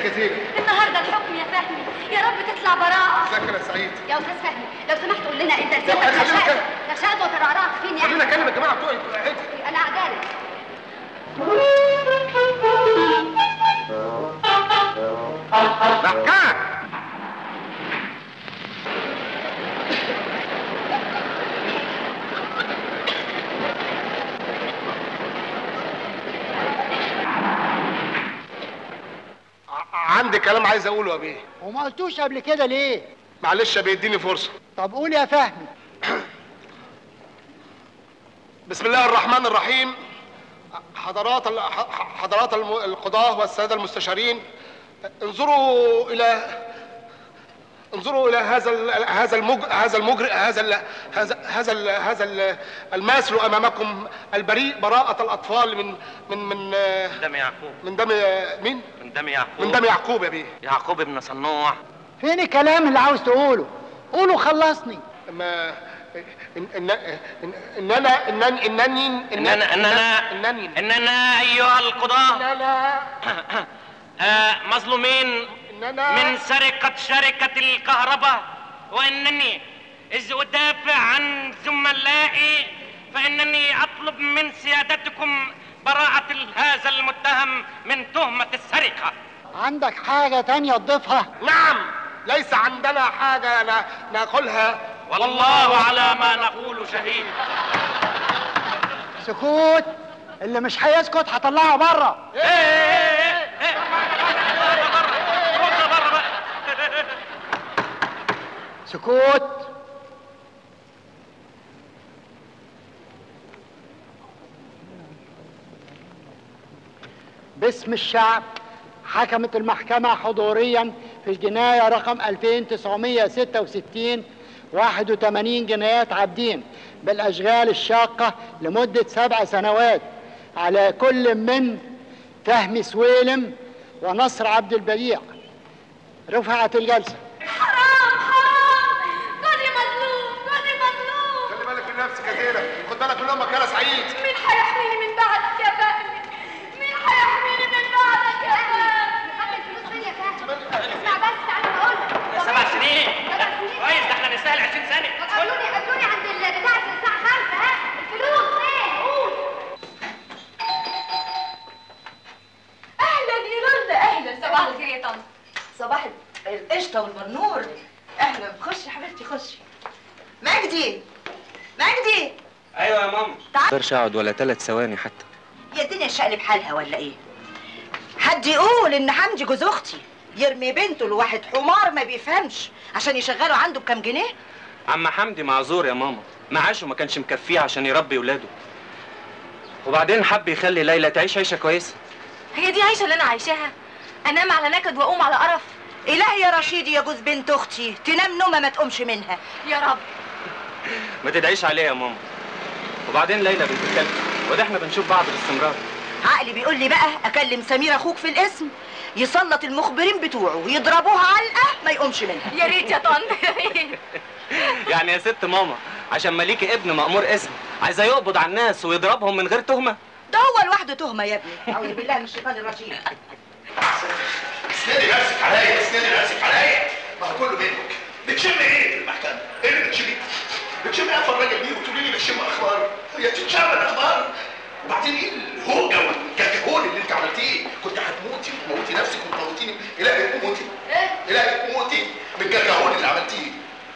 جزيره النهارده الحكم يا فهمي يا رب تطلع براءة ذاكر يا سعيد يا استاذ فهمي لو سمحت قول لنا انت يا رسالتك خلينا نشاط نتكلم. نشاط وترعرعت فين يعني خلينا اكلم الجماعه بتوعي هدي انا عجالك محكاك عندي كلام عايز اقوله يا بيه وما قلتوش قبل كده ليه معلش يا بيه اديني فرصه طب قول يا فهمي بسم الله الرحمن الرحيم حضرات ال- ح- حضرات الم- القضاة والسادة المستشارين انظروا إلى انظروا إلى هذا ال- هذا المج هذا المجرم هذا ال هذا هذا ال هذا ال الماثل أمامكم البريء براءة الأطفال من من من آه، دم يعقوب من دم آه، مين؟ من دم يعقوب من دم يعقوب يا بيه يعقوب ابن صنوع فين الكلام اللي عاوز تقوله قوله خلصني ما إن إن إن إن أنا إن إنني إن إننا إننا إنني إننا أيها القضاة لا لا آه، مظلومين إننا من سرقة شركة الكهرباء وإنني إذ أدافع عن زملائي فإنني أطلب من سيادتكم براءة هذا المتهم من تهمة السرقة عندك حاجة تانية تضيفها نعم ليس عندنا حاجة ن- نقولها والله على ما نقول شهيد سكوت اللي مش هيسكت هطلعه بره إيه إيه إيه إيه. بره بره بره سكوت باسم الشعب حكمت المحكمة حضوريا في الجناية رقم 2966 81 جنايات عابدين بالأشغال الشاقة لمدة سبع سنوات على كل من فهمي سويلم ونصر عبد البديع رفعت الجلسة حرام حرام جوزي مظلوم جوزي مظلوم خلي بالك من نفسك يا زينب خد بالك من امك يا سعيد مين هيحميني من بعدك يا فهمي مين هيحميني من بعدك يا فهمي محمد فلوس فين يا فهمي اسمع بس انا هقول لك سبع سنين سبع سنين كويس ده احنا نستاهل 20 سنة قابلوني قابلوني عند البتاع في الساعة 5 ها الفلوس فين قول اهلا يا لولا اهلا صباح الخير يا طنط صباح القشطه والبنور اهلا خشي حبيبتي خشي مجدي مجدي ايوه يا ماما اقدرش اقعد ولا ثلاث ثواني حتى يا الدنيا شقلب حالها ولا ايه حد يقول ان حمدي جوز اختي يرمي بنته لواحد حمار ما بيفهمش عشان يشغله عنده بكام جنيه عم حمدي معذور يا ماما معاشه ما كانش مكفيه عشان يربي ولاده وبعدين حب يخلي ليلى تعيش عيشه كويسه هي دي عايشه اللي انا عايشاها انام على نكد واقوم على قرف الهي يا رشيدي يا جوز بنت اختي تنام نومه ما تقومش منها يا رب ما تدعيش عليه يا ماما وبعدين ليلى بنت الكلب وده احنا بنشوف بعض باستمرار عقلي بيقول لي بقى اكلم سمير اخوك في الاسم يسلط المخبرين بتوعه ويضربوها علقه ما يقومش منها يا ريت يا طنط يا ريت يعني يا ست ماما عشان مليكي ابن مأمور اسم عايزه يقبض على الناس ويضربهم من غير تهمه ده هو لوحده تهمه يا ابني اعوذ بالله من الشيطان الرجيم اسندي نفسك عليا اسندي نفسك عليا ما هو كله منك بتشم ايه في المحكمه؟ ايه اللي بتشمي؟ بتشمي ايه الراجل دي وتقولي لي بتشم اخبار؟ هي تتشم الاخبار وبعدين ايه الهوجه والجهجهون اللي انت عملتيه؟ كنت هتموتي وتموتي نفسك وتموتيني الهي تموتي الهي تموتي بالجهجهون اللي عملتيه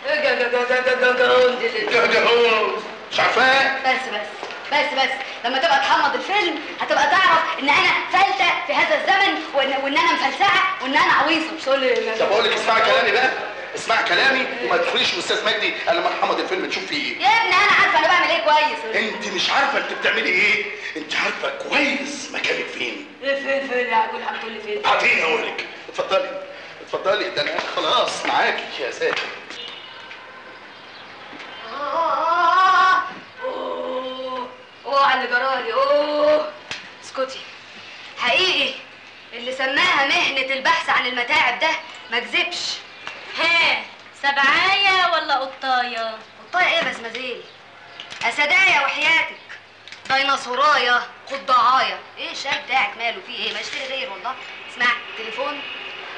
جهجهون مش عارفاه؟ بس بس بس بس لما تبقى تحمض الفيلم هتبقى تعرف ان انا فلتة في هذا الزمن وان, وإن انا مفلسعه وان انا عويصه مش تقول لي طب اقول لك اسمعي كلامي بقى اسمعي كلامي وما تدخليش الاستاذ مجدي الا لما نحمض الفيلم نشوف فيه ايه يا ابني انا عارفه انا بعمل ايه كويس انت مش عارفه انت بتعملي ايه انت عارفه كويس مكانك فين فين فين يا عقول هتقول لي فين بعدين اقول لك اتفضلي اتفضلي ده انا خلاص معاكي يا ساتر آه، أوه، اوه على اللي جرالي اوه اسكتي حقيقي اللي سماها مهنة البحث عن المتاعب ده ما كذبش ها سبعايه ولا قطايه قطاية ايه يا بسمازيل اسدايا وحياتك ديناصورايا قضاعايا ايه الشاي بتاعك ماله فيه ايه ما اشتري غير والله اسمع تليفون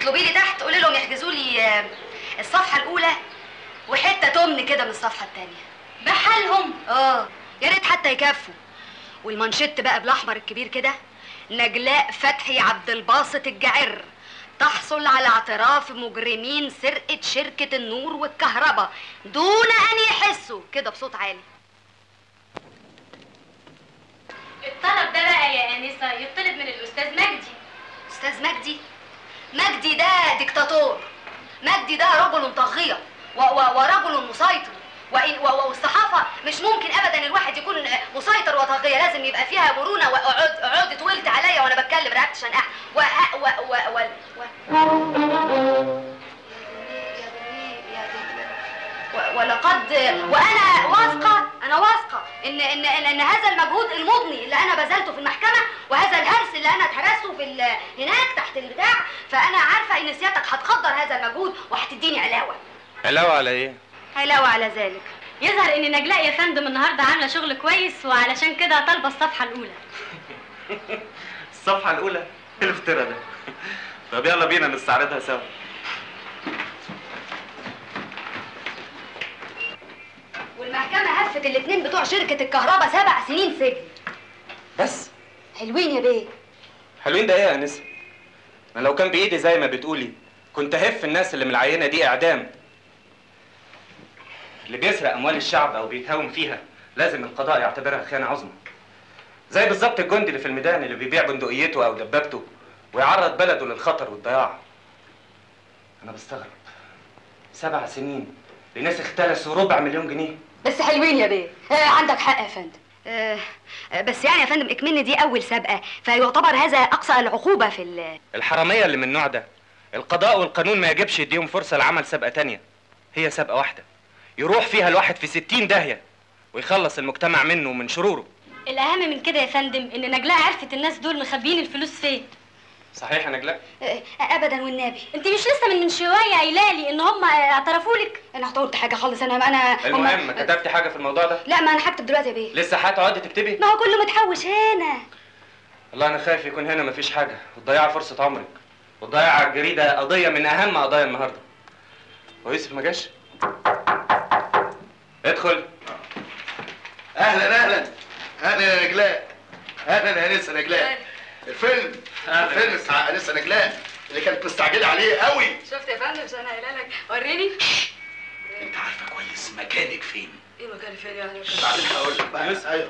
اطلبي لي تحت قولي لهم يحجزوا لي آه، الصفحه الاولى وحته تمن كده من الصفحه الثانيه بحالهم اه يا ريت حتى يكفوا والمانشيت بقى بالاحمر الكبير كده نجلاء فتحي عبد الباسط الجعر تحصل على اعتراف مجرمين سرقة شركة النور والكهرباء دون أن يحسوا كده بصوت عالي الطلب ده بقى يا انسه يطلب من الاستاذ مجدي أستاذ مجدي مجدي ده ديكتاتور مجدي ده رجل طاغية و- و- ورجل مسيطر وإن- و- و- والصحافة مش ممكن أبدا الواحد يكون مسيطر وطاغية لازم يبقى فيها مرونة وأقعد أقعد طولت عليا وأنا بتكلم رقبت شنقح و و و و و و- ولقد وانا واثقه انا واثقه ان ان ان, إن هذا المجهود المضني اللي انا بذلته في المحكمه وهذا الهرس اللي انا اتهرسته في ال- هناك تحت البتاع فانا عارفه ان سيادتك هتقدر هذا المجهود وهتديني علاوه علاوه على ايه علاوه على ذلك يظهر ان نجلاء يا فندم النهارده عامله شغل كويس وعلشان كده طالبه الصفحه الاولى الصفحه الاولى ايه الافتراء ده طب يلا بينا نستعرضها سوا والمحكمه هفت الاثنين بتوع شركه الكهرباء سبع سنين سجن بس حلوين يا بيه حلوين ده ايه يا انسه انا لو كان بايدي زي ما بتقولي كنت هف الناس اللي من العينه دي اعدام اللي بيسرق اموال الشعب او بيتهاون فيها لازم القضاء يعتبرها خيانه عظمى زي بالظبط الجندي اللي في الميدان اللي بيبيع بندقيته او دبابته ويعرض بلده للخطر والضياع انا بستغرب سبع سنين لناس اختلسوا ربع مليون جنيه بس حلوين يا بيه آه عندك حق يا فندم آه آه، بس يعني يا فندم اكملني دي اول سابقه فيعتبر هذا اقصى العقوبه في ال- الحرامية اللي من النوع ده القضاء والقانون ما يجبش يديهم فرصة لعمل سابقة تانية هي سابقة واحدة يروح فيها الواحد في ستين داهية ويخلص المجتمع منه ومن شروره الاهم من كده يا فندم ان نجلاء عرفت الناس دول مخبيين الفلوس فين صحيح يا نجلاء؟ آه ابدا والنبي انت مش لسه من من شويه قايله لي ان هم اعترفوا لك انا قلت حاجه خالص انا انا المهم هم- كتبتي حاجة في الموضوع ده؟ لا ما انا هكتب دلوقتي يا بيه لسه هتقعدي تكتبي؟ ما هو كله متحوش هنا والله أنا خايف يكون هنا مفيش حاجة وتضيعي فرصة عمرك وتضيع على الجريدة قضية من أهم قضايا النهاردة هو يوسف ما جاش؟ ادخل اهلا اهلا اهلا يا نجلاء اهلا يا انسه نجلاء الفيلم أهلا. الفيلم بتاع انسه نجلاء اللي كانت مستعجله عليه قوي شفت يا فندم مش انا قايله لك وريني انت عارفه كويس مكانك فين ايه مكاني فين يعني بعدين هقول لك بقى ايوه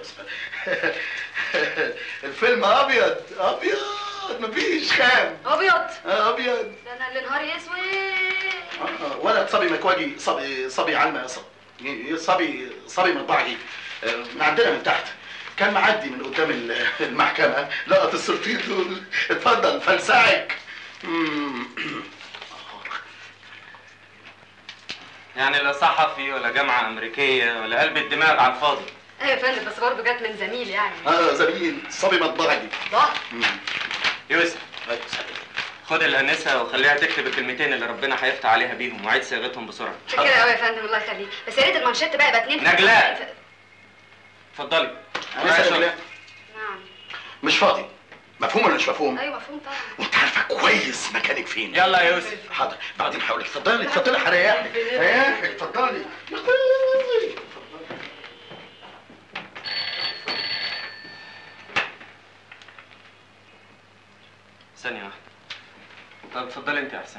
الفيلم ابيض ابيض مفيش خام ابيض آه، ابيض ده انا اللي نهاري اسود آه، ولد صبي مكواجي صبي صبي علمة صبي صبي صبي مطبعي آه، من عندنا من تحت كان معدي من قدام ال- المحكمة لقط الصورتين دول اتفضل فلسعك مم. يعني لا صحفي ولا جامعة أمريكية ولا قلب الدماغ على الفاضي ايه يا فندم بس برضه جت من زميل يعني اه زميل صبي مطبعي ضهر مم. يوسف أيوة، صحيح. خد الأنسة وخليها تكتب الكلمتين اللي ربنا هيفتح عليها بيهم وعيد صياغتهم بسرعة كده قوي يا فندم الله يخليك بس يا ريت المانشيت بقى يبقى اتنين في- نجلاء. اتفضلي أنا شغل. نجلاء نعم مش فاضي مفهوم ولا مش مفهوم؟ ايوه مفهوم طبعا وانت عارفه كويس مكانك فين يلا يا يوسف حاضر بعدين هقول لك اتفضلي اتفضلي هريحك ريحك اتفضلي يا اخوي ثانية واحدة طب اتفضلي انت يا حسين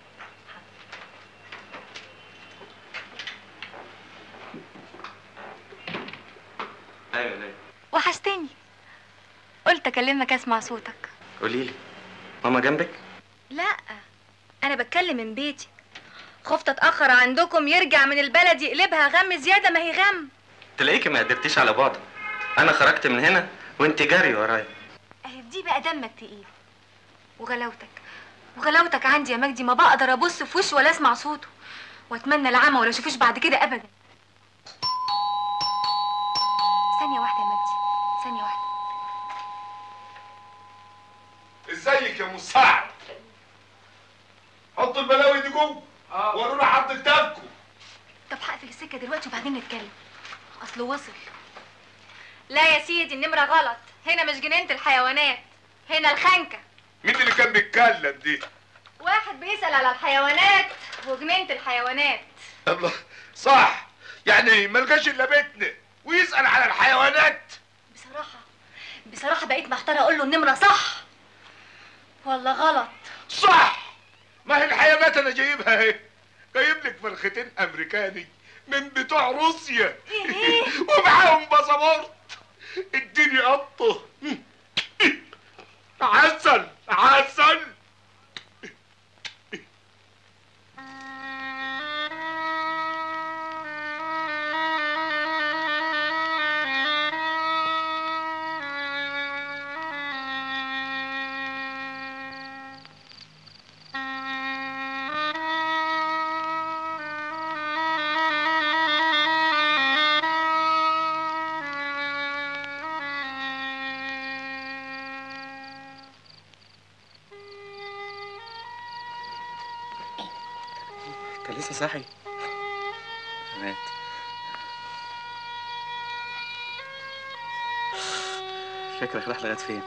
ايوه ليه وحشتني قلت اكلمك اسمع صوتك قولي لي ماما جنبك لا انا بتكلم من بيتي خفت اتاخر عندكم يرجع من البلد يقلبها غم زياده ما هي غم تلاقيكي ما قدرتيش على بعض انا خرجت من هنا وانت جاري ورايا اهي دي بقى دمك تقيل وغلاوتك وغلاوتك عندي يا مجدي ما بقدر ابص في وشه ولا اسمع صوته واتمنى العمى ولا اشوفوش بعد كده ابدا ثانيه واحده يا مجدي ثانيه واحده ازيك يا مساعد حطوا البلاوي دي جوه ورونا حط كتابكم طب هقفل السكه دلوقتي وبعدين نتكلم اصله وصل لا يا سيدي النمره غلط هنا مش جنينه الحيوانات هنا الخنكه مين اللي كان بيتكلم دي واحد واحد بيسأل على الحيوانات وجنينة الحيوانات الله صح يعني ما لقاش الا بيتنا ويسال على الحيوانات بصراحة بصراحة بقيت محتارة اقول له النمرة صح ولا غلط صح ما هي الحيوانات انا جايبها اهي جايب لك فرختين امريكاني من بتوع روسيا ومعاهم باسبورت اديني قطه عسل عسل انت لسه صاحي مات فكرك راح لغايه فين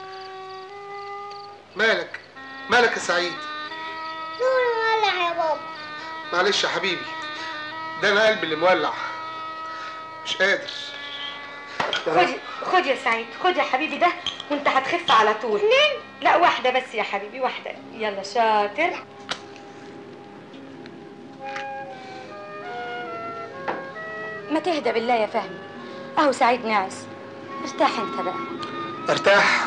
مالك مالك يا سعيد نور ولع يا بابا معلش يا حبيبي ده انا قلبي اللي مولع مش قادر خد خد يا سعيد خد يا حبيبي ده وانت هتخف على طول اتنين لا واحدة بس يا حبيبي واحدة يلا شاطر ما تهدى بالله يا فهمي اهو سعيد ناعس ارتاح انت بقى ارتاح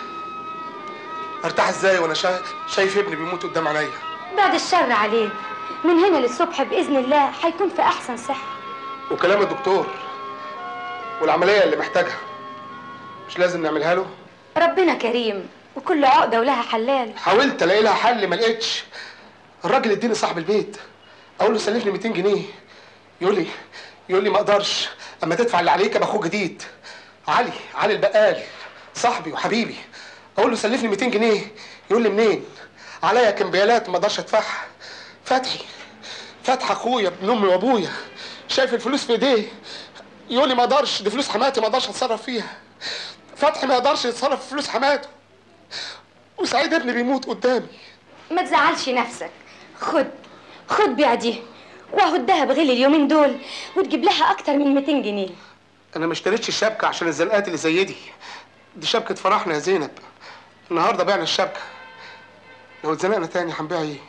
ارتاح ازاي وانا شا... شايف ابني بيموت قدام عينيا بعد الشر عليه من هنا للصبح بإذن الله هيكون في أحسن صحة وكلام الدكتور والعمليه اللي محتاجها مش لازم نعملها له ربنا كريم وكل عقدة ولها حلال حاولت الاقي لها حل ما لقيتش الراجل اديني صاحب البيت اقول له سلفني 200 جنيه يقول لي يقول لي ما اقدرش اما تدفع اللي عليك ابقى اخوه جديد علي علي البقال صاحبي وحبيبي اقول له سلفني 200 جنيه يقول لي منين عليا كمبيالات ما اقدرش ادفعها فتحي فتحي اخويا ابن امي وابويا شايف الفلوس في ايديه يقول لي ما اقدرش دي فلوس حماتي ما اقدرش اتصرف فيها فتحي ما يقدرش يتصرف في فلوس حماته وسعيد ابني بيموت قدامي ما تزعلش نفسك خد خد بيع دي واهو الدهب غلي اليومين دول وتجيب لها اكتر من 200 جنيه انا ما اشتريتش الشبكه عشان الزنقات اللي زي دي دي شبكه فرحنا يا زينب النهارده بعنا الشبكه لو اتزنقنا تاني هنبيع ايه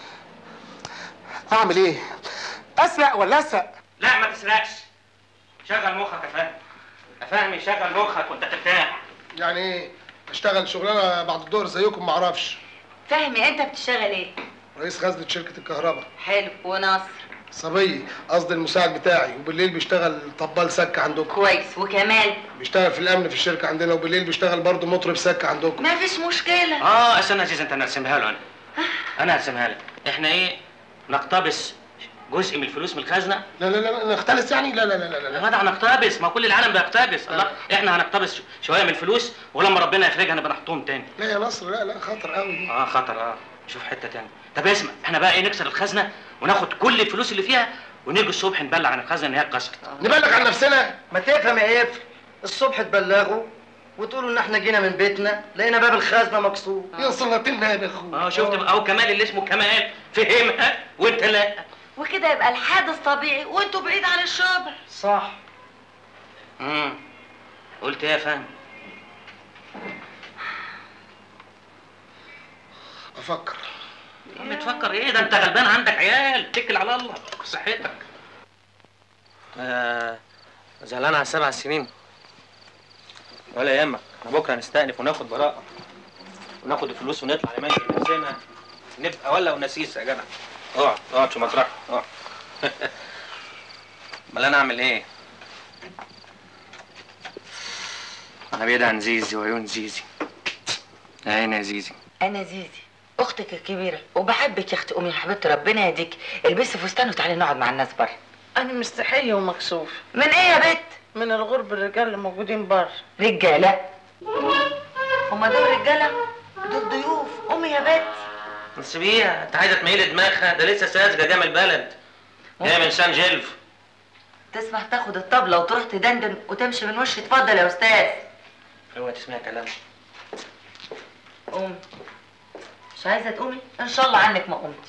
اعمل ايه اسرق ولا اسرق لا ما تسرقش شغل مخك يا فهمي يا فهمي شغل مخك وانت ترتاح يعني ايه اشتغل شغلانه بعد الظهر زيكم ما اعرفش فهمي انت بتشتغل ايه رئيس خزنه شركه الكهرباء حلو وناصر صبي قصدي المساعد بتاعي وبالليل بيشتغل طبال سكه عندكم كويس وكمال بيشتغل في الامن في الشركه عندنا وبالليل بيشتغل برضه مطرب سكه عندكم ما فيش مشكله اه استنى يا عزيز انت انا هرسمها له انا انا هرسمها لك احنا ايه نقتبس جزء من الفلوس من الخزنه لا لا لا نختلس يعني لا لا لا لا لا يا جدع نقتبس ما كل العالم بيقتبس الله احنا هنقتبس شويه من الفلوس ولما ربنا يفرجها نبقى نحطهم تاني لا يا نصر لا لا خطر قوي دي اه خطر اه شوف حته تاني طب اسمع احنا بقى ايه نكسر الخزنه وناخد كل الفلوس اللي فيها ونيجي الصبح نبلغ عن الخزنه ان هي اتكسرت نبلغ عن نفسنا ما تفهم يا قفل الصبح تبلغوا وتقولوا ان احنا جينا من بيتنا لقينا باب الخزنه مكسور يا صلاتين يا اخو اه شفت بقى او كمال اللي اسمه كمال فهمها وانت لا وكده يبقى الحادث طبيعي وانتوا بعيد عن الشبه صح امم قلت ايه يا فهمي افكر يا عم تفكر ايه ده انت غلبان عندك عيال اتكل على الله صحتك آه زعلان على سبع سنين ولا يهمك احنا بكره نستأنف وناخد براءة وناخد الفلوس ونطلع نمشي نفسنا نبقى ولا ونسيس يا جدع اقعد اقعد في مطرحك اقعد امال انا اعمل ايه؟ انا بعيد عن زيزي وعيون زيزي يا عيني يا زيزي انا زيزي اختك الكبيره وبحبك يا اختي امي يا حبيبتي ربنا يهديك البسي فستان وتعالي نقعد مع الناس بره أنا مستحية ومكسوف من ايه يا بت من الغرب الرجال اللي موجودين بره رجاله هما دول رجاله دول ضيوف امي يا بت بس بيها انت عايزه تميلي دماغها ده لسه ساذجه جايه من البلد جايه من سان جيلف تسمح تاخد الطبله وتروح تدندن وتمشي من وشي اتفضل يا استاذ اوعى تسمعي كلام قوم مش عايزه تقومي ان شاء الله عنك ما قمت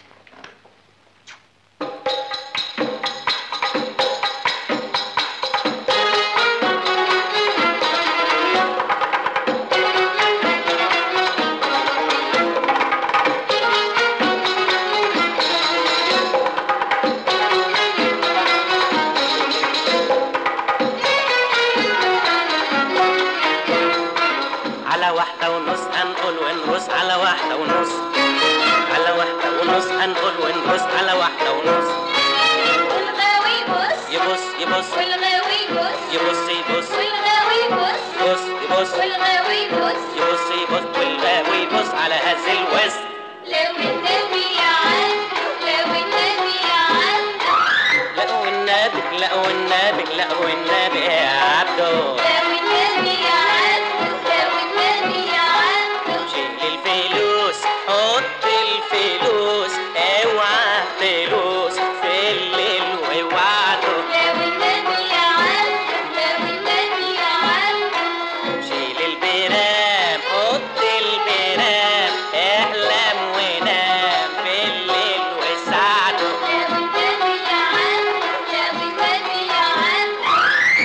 على واحدة ونص هنقول ونرص على واحدة ونص على واحدة ونص هنقول ونرص على واحدة ونص والغاوي بص يبص يبص والغاوي بص يبص يبص والغاوي بص يبص يبص والغاوي بص يبص يبص والغاوي يبص على هز الوسط لو النبي عنده لو النبي عنده لقوا النبي لقوا النبي لقوا النبي يا عبده لو النبي عنده لو النبي عنده شيل الفلوس حط الفلوس اوعى تلوس في الليل ووعده لو النبي عنده لو النبي عنده شيل البرام حط البرام احلم ونام في الليل وسعده لو النبي عنده لو النبي عنده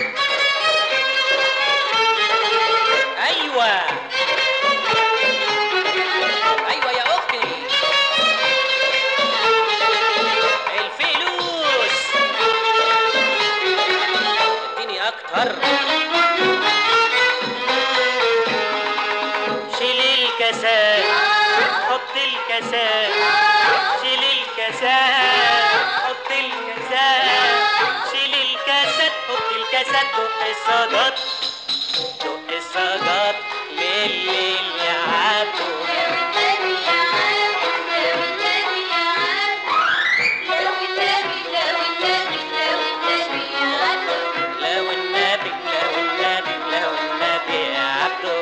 ايوه ايوه يا اختي الفلوس اديني اكتر شيل الكاسات حط الكاسات شيل الكاسات حط الكاسات شيل الكاسات حط الكاسات دق الصاجات دق الصاجات لليل يا عبدو لو النبي لو النبي لو النبي يا عبدو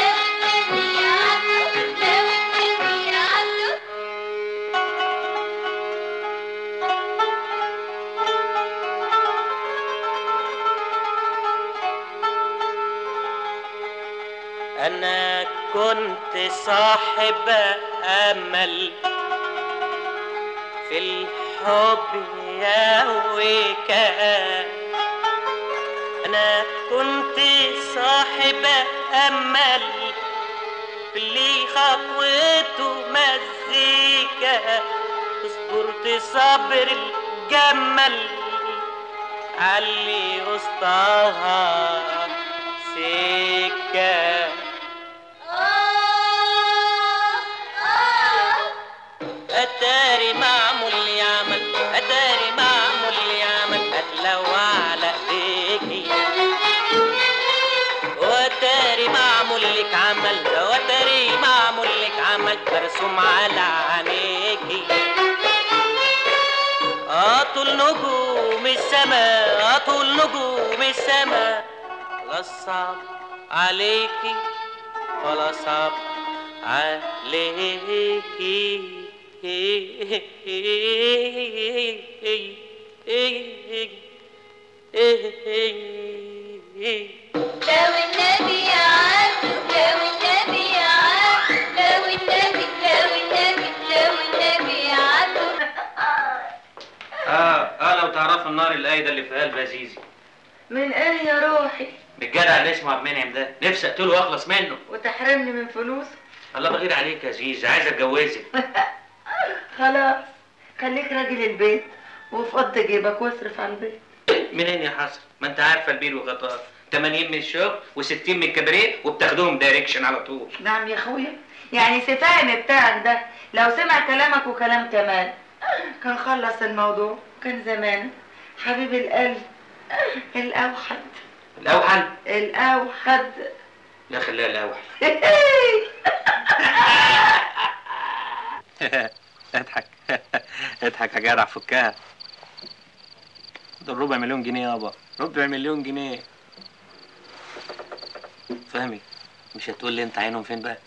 أنا كنت صاحب أمل في الحب يا وكان أنا كنت صاحب أمل في اللي خطوته مزيكا صبرت صبر الجمل علي وسطها سكه اتاري معمول يعمل اتاري معمول يعمل اتلو على ايديكي واتاري معمول لك عمل واتاري معمول لك عمل مرسوم على عينيكي اطول نجوم السما اطول نجوم السما ولا صعب عليكي ولا صعب عليكي لو النبي عنده لو النبي عنده لو النبي لو النبي لو النبي عنده اه اه لو تعرفوا النار القايده اللي في قلب عزيزي من ايه يا روحي بالجدع اللي اسمه عبد المنعم ده نفسي اقتله واخلص منه وتحرمني من فلوسه الله بغير عليك يا عزيزي عايز اتجوزك خلاص خليك راجل البيت وفض جيبك واصرف على البيت منين يا حسن ما انت عارفه البيل وغطاه 80 من الشغل و60 من الكباريه وبتاخدوهم دايركشن على طول نعم يا اخويا يعني سفاهم بتاعك ده لو سمع كلامك وكلام كمان كان خلص الموضوع كان زمان حبيب القلب الأوحد الاوحل الأوحد لا خليها الاوحل اضحك اضحك يا جدع فكها دول ربع مليون جنيه يابا ربع مليون جنيه فهمي مش هتقول لي انت عينهم فين بقى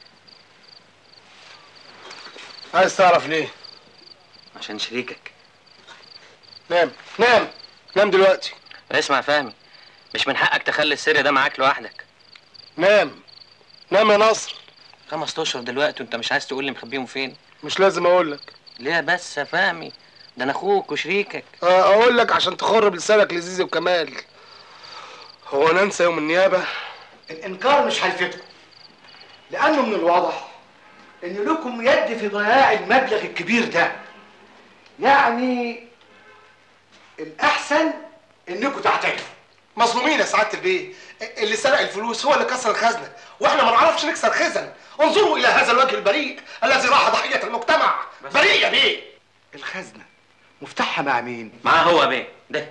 عايز تعرف ليه؟ عشان شريكك نام نام نام دلوقتي اسمع فهمي مش من حقك تخلي السر ده معاك لوحدك نام نام يا نصر خمس اشهر دلوقتي وانت مش عايز تقول لي مخبيهم فين مش لازم اقول لك ليه بس يا فهمي ده انا اخوك وشريكك آه، اقول لك عشان تخرب لسانك لزيزي وكمال هو ننسى يوم النيابه الانكار مش هيفيدكم لانه من الواضح ان لكم يد في ضياع المبلغ الكبير ده يعني الاحسن انكم تعترفوا مظلومين يا سعاده البيه اللي سرق الفلوس هو اللي كسر الخزنه واحنا ما نعرفش نكسر خزن انظروا الى هذا الوجه البريء الذي راح ضحيه المجتمع بريء يا بيه الخزنه مفتاحها مع مين معاه هو بيه ده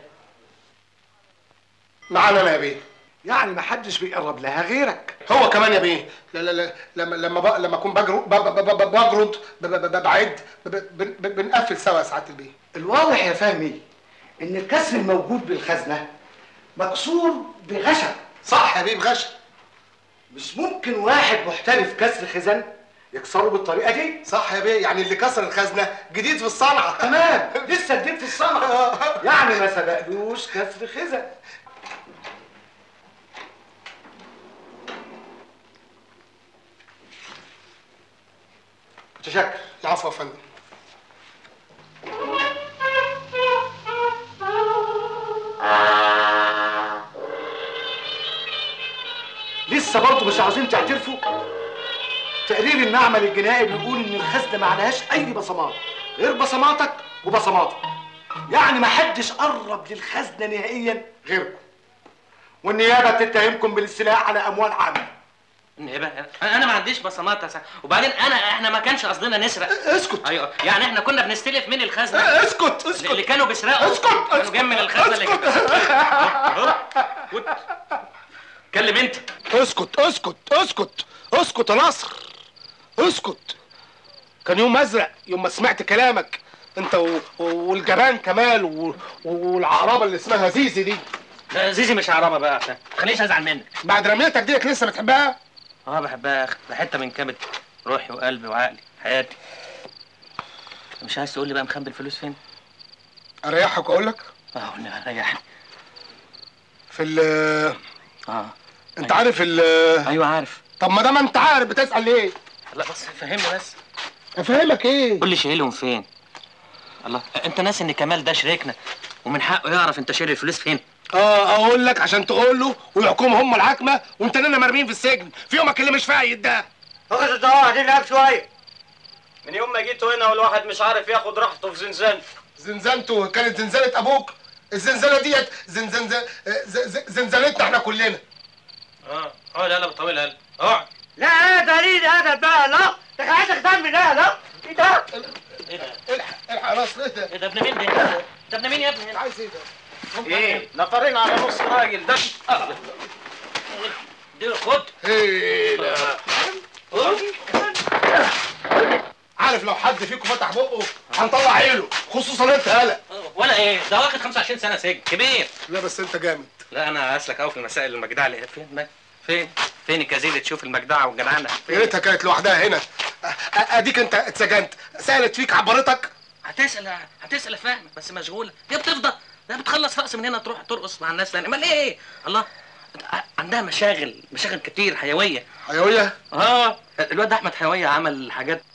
معانا انا يا بيه يعني ما حدش بيقرب لها غيرك هو كمان يا بيه لا لا لا لما لما ب... لما اكون بجرد ب... ب... ب... بجرد ب... ب... ب... بعد ب... ب... ب... بنقفل سوا يا سعاده البيه الواضح يا فهمي ان الكسر الموجود بالخزنه مكسور بغشم صح يا بيه بغشم مش ممكن واحد محترف كسر خزن يكسره بالطريقه دي صح يا بيه يعني اللي كسر الخزنه جديد في الصنعه تمام لسه جديد في الصنعه يعني ما سبقلوش كسر خزن متشكر العفو يا فندم لسه برضه مش عاوزين تعترفوا تقرير المعمل الجنائي بيقول ان الخزنه ما عليهاش اي بصمات غير بصماتك وبصماتك يعني ما حدش قرب للخزنه نهائيا غيركم والنيابه بتتهمكم بالاستيلاء على اموال عامه النيابه انا ما عنديش بصمات يا سا- وبعدين انا احنا ما كانش قصدنا نسرق اسكت ايوه يعني احنا كنا بنستلف من الخزنه اسكت اسكت اللي كانوا بيسرقوا اسكت كانوا جايين من الخزنه اللي أهو. كنت. اتكلم انت اسكت اسكت اسكت اسكت يا نصر اسكت كان يوم ازرق يوم ما سمعت كلامك انت و... والجبان كمال و... والعقربه اللي اسمها زيزي دي لا، زيزي مش عربه بقى عشان ما تخلينيش ازعل منك بعد رميتك ديك لسه بتحبها اه بحبها يا اخي ده حته من كبد روحي وقلبي وعقلي حياتي مش عايز تقول لي بقى مخبي الفلوس فين؟ اريحك واقول لك اه ريحني في ال اه انت عارف ال ايوه عارف طب ما دام انت عارف بتسال ليه لا بس فهمني بس افهمك ايه قول لي شايلهم فين الله انت ناسي ان كمال ده شريكنا ومن حقه يعرف انت شايل الفلوس فين اه اقول لك عشان تقول له ويحكموا هم الحكمه وانت لنا مرميين في السجن في يومك اللي مش فايت ده اخذ ده قاعدين نلعب شويه من يوم ما جيتوا هنا والواحد مش عارف ياخد راحته في زنزانته زنزانته كانت زنزانه ابوك الزنزانه ديت زنزان ز- ز- زنزانتنا احنا كلنا اه اقعد يلا بطويل قلب اقعد لا هذا دليل هذا بقى لا ده عايزك دم لا لا ايه ده ايه ده؟ الحق الحق يا نصر ايه ده؟ ايه ده ابن مين ده؟ ده ابن مين يا ابني هنا؟ عايز ايه ده؟ ايه نفرين على نص راجل ده آه. دي خد ايه لا عارف لو حد فيكم فتح بقه هنطلع عيله خصوصا انت هلا ولا ايه ده واخد 25 سنه سجن كبير لا بس انت جامد لا انا اسلك قوي في المسائل المجدعه اللي فين ما- فين فين الكازيل تشوف المجدعه والجدعنه يا ريتها كانت لوحدها هنا أ- أ- اديك انت اتسجنت سالت فيك عبرتك هتسال هتسال فاهم بس مشغوله هي بتفضى ده بتخلص رأس من هنا تروح ترقص مع الناس تاني امال ايه الله عندها مشاغل مشاغل كتير حيويه حيويه اه الواد احمد حيويه عمل حاجات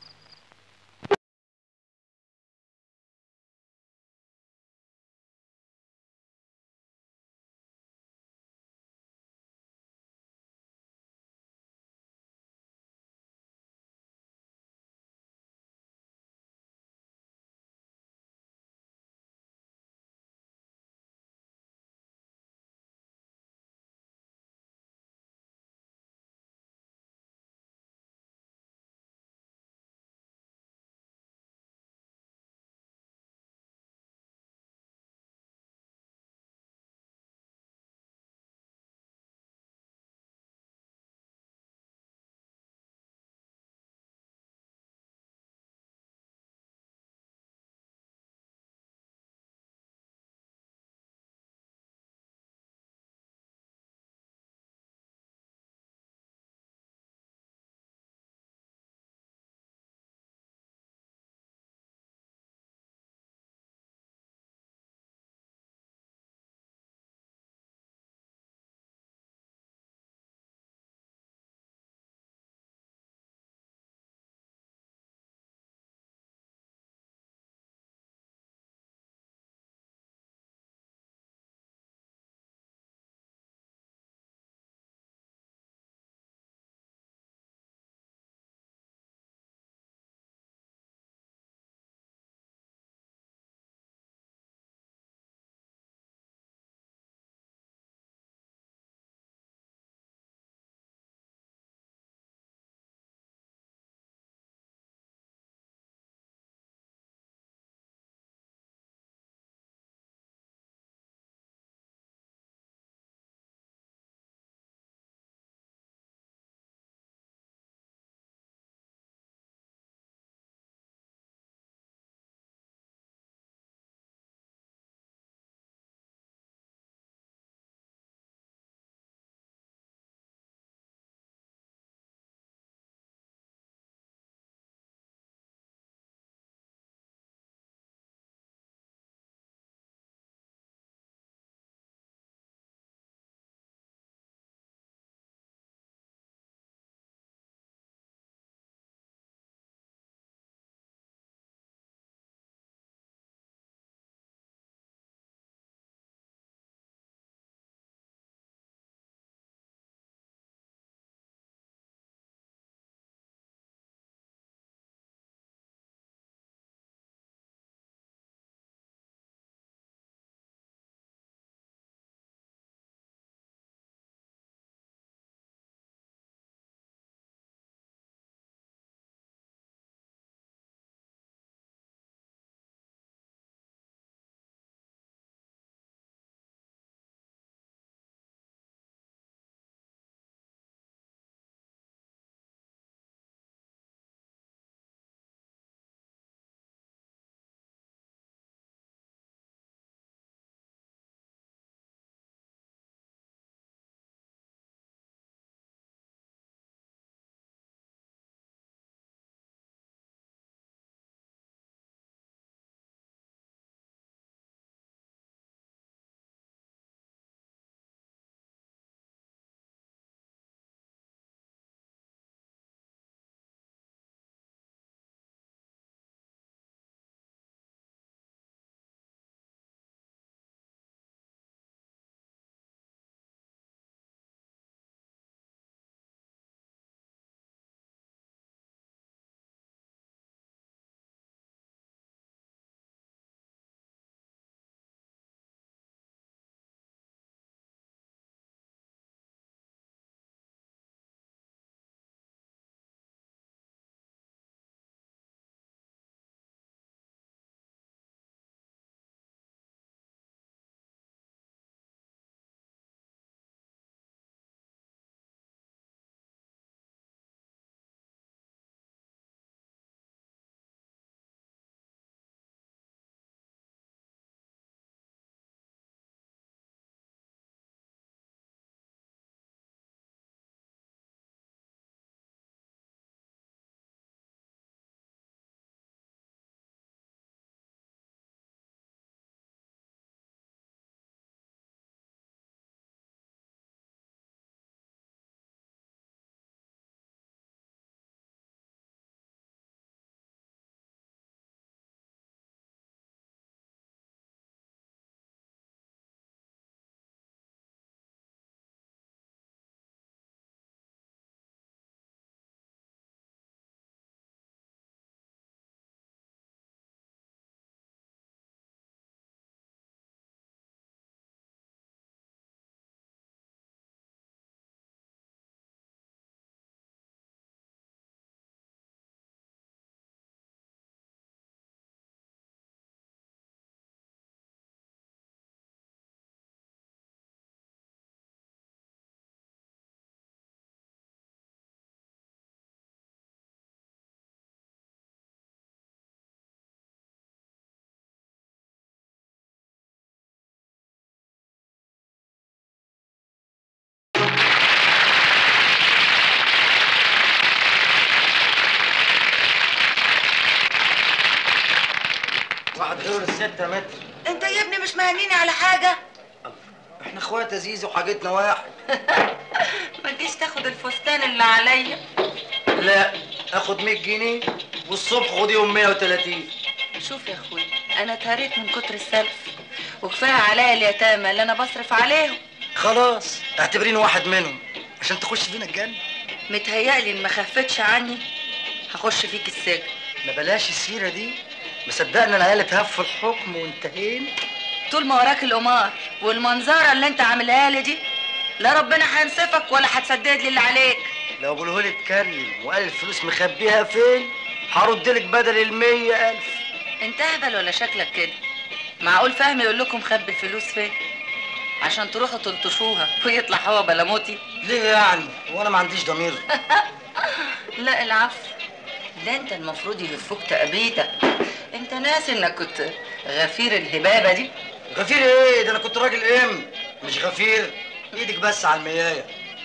دور الستة متر انت يا ابني مش مهنيني على حاجه احنا اخوات يا زيزو وحاجتنا واحد ما تجيش تاخد الفستان اللي عليا لا اخد 100 جنيه والصبح خديهم 130 شوف يا اخوي انا اتهريت من كتر السلف وكفايه عليا اليتامى اللي انا بصرف عليهم خلاص اعتبريني واحد منهم عشان تخش فينا الجنة متهيألي ان ما خفتش عني هخش فيك السجن ما بلاش السيرة دي مصدقنا العيال اتهفوا الحكم وانتهينا طول ما وراك القمار والمنظره اللي انت عاملها لي دي لا ربنا هينصفك ولا هتسدد لي اللي عليك لو بلهول اتكلم وقال الفلوس مخبيها فين هرد لك بدل المية ألف انت اهبل ولا شكلك كده معقول فهمي يقول لكم خبي الفلوس فين عشان تروحوا تلطشوها ويطلع هو بلاموتي ليه يعني وانا ما عنديش ضمير لا العفو ده انت المفروض يلفوك تأبيدك انت ناسي انك كنت غفير الهبابه دي غفير ايه ده انا كنت راجل ام مش غفير ايدك بس على الميايه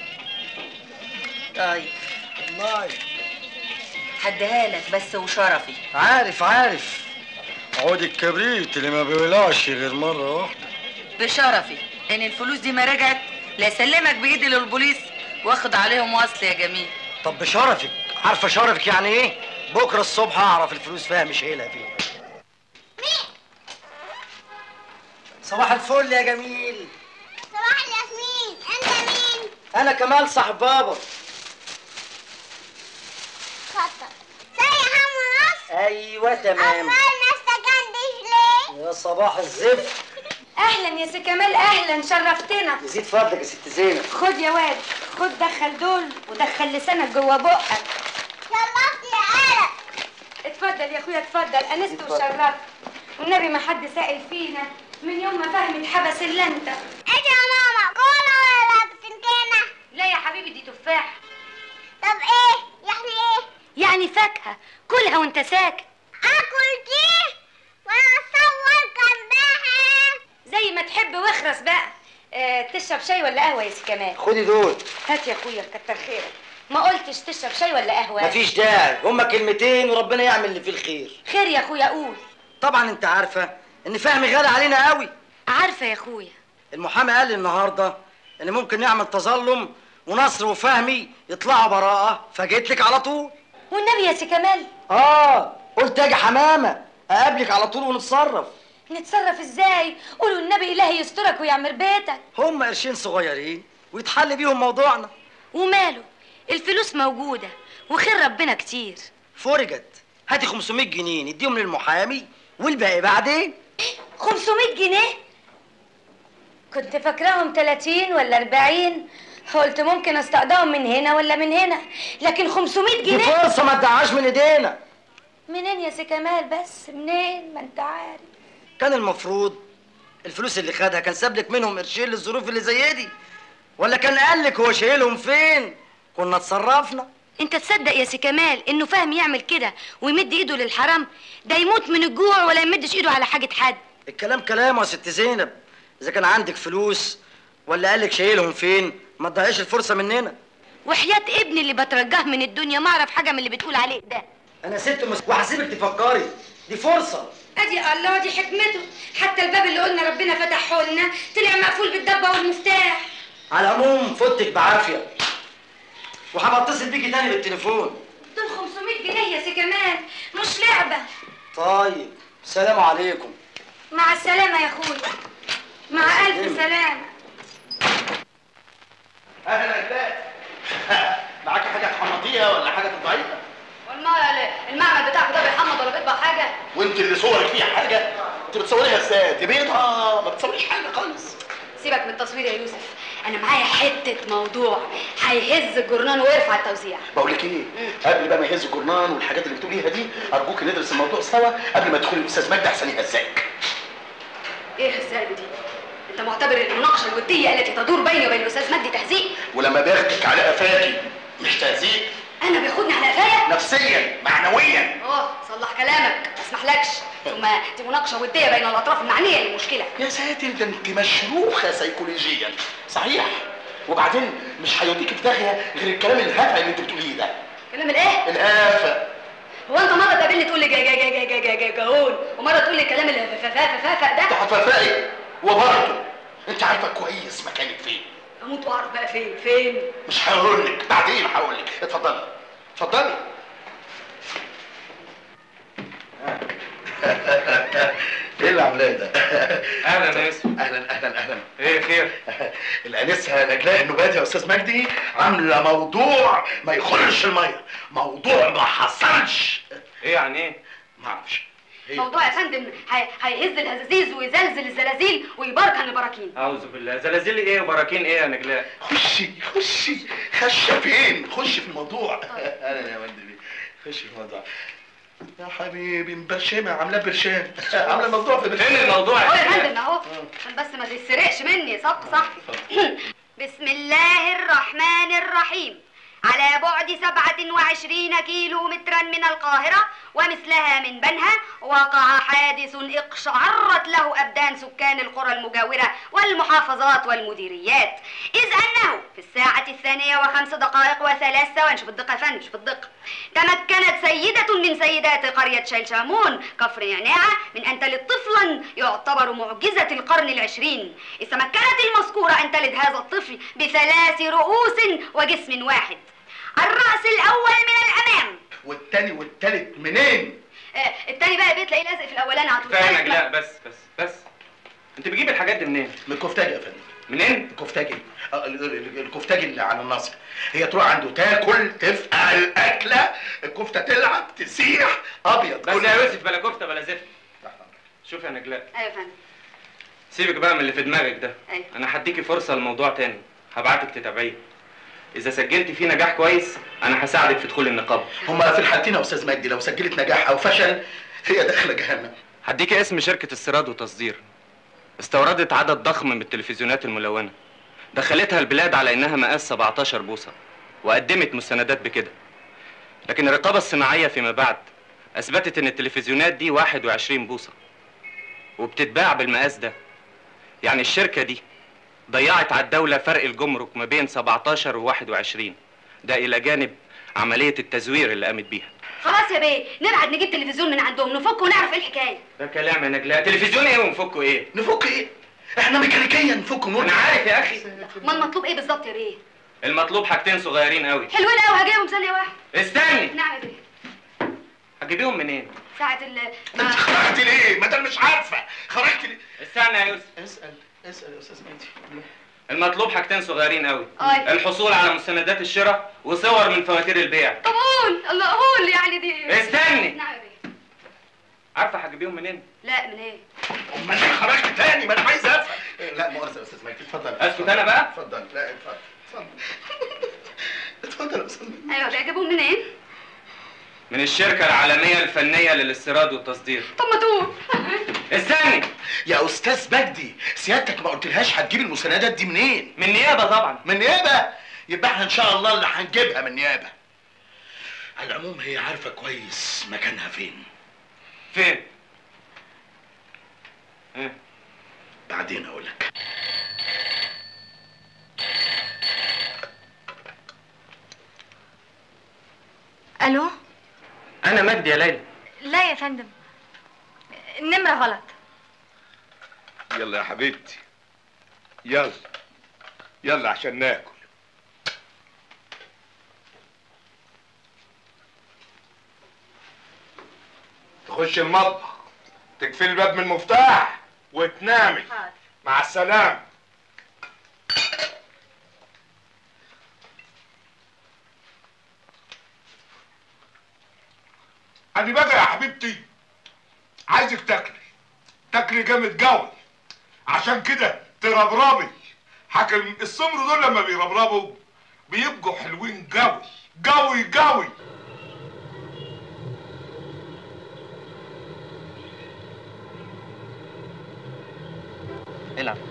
طيب والله هديها لك بس وشرفي عارف عارف عود الكبريت اللي ما بيولعش غير مرة واحدة بشرفي ان الفلوس دي ما رجعت لا اسلمك بايدي للبوليس واخد عليهم وصل يا جميل طب بشرفك عارفة شرفك يعني ايه؟ بكرة الصبح هعرف الفلوس فيها مش شايلها فين صباح الفل يا جميل صباح الياسمين انت مين؟ انا كمال صاحب بابا اتفضل زي حمو نصر ايوه تمام امال ما استكنتش ليه؟ يا صباح الزفت اهلا يا سي كمال اهلا شرفتنا يزيد فضلك يا ست زينب خد يا واد خد دخل دول ودخل لسانك جوه بقك شرفت يا قلق اتفضل يا اخويا اتفضل انست اتفضل. وشرفت والنبي ما حد سائل فينا من يوم ما فهمي اتحبس الا انت اجي يا ماما كولا ولا بتنتينا لا يا حبيبي دي تفاح طب ايه؟ يعني ايه؟ يعني فاكهه كلها وانت ساكت اكل دي وانا اصور جنبها زي ما تحب واخرس بقى اه تشرب شاي ولا قهوه يا سي كمال خدي دول هات يا اخويا كتر خيرك ما قلتش تشرب شاي ولا قهوه مفيش داعي هما كلمتين وربنا يعمل اللي فيه الخير خير يا اخويا قول طبعا انت عارفة ان فهمي غالي علينا قوي عارفه يا اخويا المحامي قال لي النهارده ان ممكن نعمل تظلم ونصر وفهمي يطلعوا براءة فجيت لك على طول والنبي يا سي كمال اه قلت اجي حمامة اقابلك على طول ونتصرف نتصرف ازاي قولوا النبي الهي يسترك ويعمر بيتك هم قرشين صغيرين ويتحل بيهم موضوعنا وماله الفلوس موجوده وخير ربنا كتير فرجت هاتي 500 جنيه نديهم للمحامي والباقي بعدين 500 جنيه كنت فاكراهم 30 ولا 40 قلت ممكن استقضاهم من هنا ولا من هنا لكن 500 دي جنيه فرصة ما تضيعهاش من ايدينا منين يا سي كمال بس منين ما انت عارف كان المفروض الفلوس اللي خدها كان ساب لك منهم قرشين للظروف اللي زي دي ولا كان قال لك هو شايلهم فين كنا اتصرفنا انت تصدق يا سي كمال انه فاهم يعمل كده ويمد ايده للحرام ده يموت من الجوع ولا يمدش ايده على حاجه حد الكلام كلام يا ست زينب اذا كان عندك فلوس ولا قال لك شايلهم فين ما تضيعيش الفرصه مننا وحياة ابني اللي بترجاه من الدنيا ما اعرف حاجه من اللي بتقول عليه ده انا ست مس... وهسيبك تفكري دي فرصه ادي الله دي حكمته حتى الباب اللي قلنا ربنا فتحه لنا طلع مقفول بالدبه والمفتاح على العموم فوتك بعافيه وهبقى اتصل بيكي تاني بالتليفون دول 500 جنيه يا سي كمال مش لعبه طيب سلام عليكم مع السلامه يا اخويا مع الف سلامه اهلا يا معاكي حاجه تحمضيها ولا حاجه تطبعيها المعمل بتاعك ده بيحمض ولا بيطبع حاجه وانت اللي صورك فيها حاجه انت بتصوريها ازاي دي بيضه ما بتصوريش حاجه خالص سيبك من التصوير يا يوسف انا معايا حته موضوع هيهز الجرنان ويرفع التوزيع بقول لك ايه قبل بقى ما يهز الجرنان والحاجات اللي بتقوليها دي ارجوك ندرس الموضوع سوا قبل ما تدخلي الاستاذ مجدي احسن يهزاك ايه الزهق دي انت معتبر ان المناقشه الوديه التي تدور بيني وبين الاستاذ مجدي تهزيق ولما باخدك على قفاكي مش تهزيق انا بياخدني على قفايا نفسيا معنويا اه صلح كلامك ما اسمحلكش ثم دي مناقشه وديه بين الاطراف المعنيه للمشكله يا ساتر ده انت مشروخه سيكولوجيا صحيح وبعدين مش هيوديك في داهيه غير الكلام الهفا اللي انت بتقوليه ده كلام الايه الهافه هو انت مره تقابلني تقول لي جا جا جا جا جا جا جا جاون ومره تقول لي الكلام اللي ففافافافا ده حفافائي وبرضه انت عارفه كويس مكانك فين اموت واعرف بقى فين فين مش هقول لك بعدين هقول لك اتفضلي اتفضلي ايه اللي عاملاه ده؟ اهلا يا يوسف اهلا اهلا اهلا ايه خير؟ الانسه نجلاء النباتي يا استاذ مجدي عامله موضوع ما يخرش الميه موضوع ما حصلش ايه يعني ايه؟ ما اعرفش موضوع يا فندم هي- هيهز الهزازيز ويزلزل الزلازل ويبركن البراكين اعوذ بالله زلازل ايه وبراكين ايه يا نجلاء؟ خشي خشي خشه فين خش في الموضوع اهلا يا مجدي خش في الموضوع يا حبيبي مبرشمه عاملاه برشام عامله موضوع في برشام فين الموضوع اهو يا فندم اهو عشان بس ما تتسرقش مني صبت صاحبي بسم الله الرحمن الرحيم على بعد سبعة وعشرين كيلو مترا من القاهرة ومثلها من بنها وقع حادث اقشعرت له أبدان سكان القرى المجاورة والمحافظات والمديريات إذ أنه في الساعة الثانية وخمس دقائق وثلاث ثواني شوف الدقة يا فندم شوف الدقة تمكنت سيدة من سيدات قرية شلشامون كفر نعناعة من أن تلد طفلا يعتبر معجزة القرن العشرين إذ تمكنت المذكورة أن تلد هذا الطفل بثلاث رؤوس وجسم واحد الرأس الأول من الأمام والتاني والتالت منين؟ آه التاني بقى بتلاقيه لازق في الأولاني على طول فاهم يا نجلاء بس بس بس انت بتجيب الحاجات دي منين؟ من الكفتاجي يا فندم منين؟ الكفتاجي آه، ال- ال- الكفتاجي اللي على النصر هي تروح عنده تاكل تفقع الاكله الكفته تلعب تسيح ابيض بس يا يوسف بلا كفته بلا زفت شوف يا نجلاء أيوة يا فندم سيبك بقى من اللي في دماغك ده أيوة انا هديكي فرصه لموضوع تاني هبعتك تتابعيه اذا سجلت فيه نجاح كويس انا هساعدك في دخول النقابه هما في الحالتين يا استاذ مجدي لو سجلت نجاح او فشل هي داخله جهنم هديكي اسم شركه استيراد وتصدير استوردت عدد ضخم من التلفزيونات الملونه دخلتها البلاد على انها مقاس 17 بوصه وقدمت مستندات بكده لكن الرقابه الصناعيه فيما بعد اثبتت ان التلفزيونات دي 21 بوصه وبتتباع بالمقاس ده يعني الشركه دي ضيعت على الدوله فرق الجمرك ما بين 17 و 21 ده الى جانب عمليه التزوير اللي قامت بيها خلاص يا بيه نبعد نجيب تلفزيون من عندهم نفك ونعرف ايه الحكاية ده كلام يا نجلاء تلفزيون ايه ونفكه ايه نفك ايه احنا ميكانيكيا نفك ونور انا عارف يا اخي ما المطلوب ايه بالظبط يا بيه المطلوب حاجتين صغيرين قوي حلوين قوي هجيبهم ثانية واحدة استني نعم يا بيه هتجيبيهم منين ساعة ال انت خرجت ليه ما دام مش عارفه خرجت ليه استنى يا يوسف اسال اسال يا استاذ مجدي المطلوب حاجتين صغيرين قوي أي. الحصول على مستندات الشراء وصور من فواتير البيع طب قول الله قول يعني دي استني. نعم يا بيه عارفه هتجيبيهم منين لا من ايه ما انا خرجت تاني ما انا عايز افهم لا مؤاخذه يا استاذ مجدي اتفضل اسكت انا بقى اتفضل لا اتفضل اتفضل اتفضل يا استاذ مجدي ايوه بيجيبهم منين من الشركه العالميه الفنيه للاستيراد والتصدير طب ما تقول استني يا استاذ مجدي سيادتك ما قلتلهاش هتجيب المستندات دي منين من نيابه طبعا من نيابه يبقى احنا ان شاء الله اللي هنجيبها من نيابه على العموم هي عارفه كويس مكانها فين فين ايه بعدين اقول لك الو انا مجدي يا ليلى لا يا فندم النمرة غلط يلا يا حبيبتي يلا يلا عشان ناكل تخش المطبخ تقفل الباب من المفتاح وتنامي مع السلامة أنا بقى يا حبيبتي عايزك تاكلي تاكلي جامد قوي عشان كده تربربي حكم السمر دول لما بيربربوا بيبقوا حلوين قوي قوي قوي العب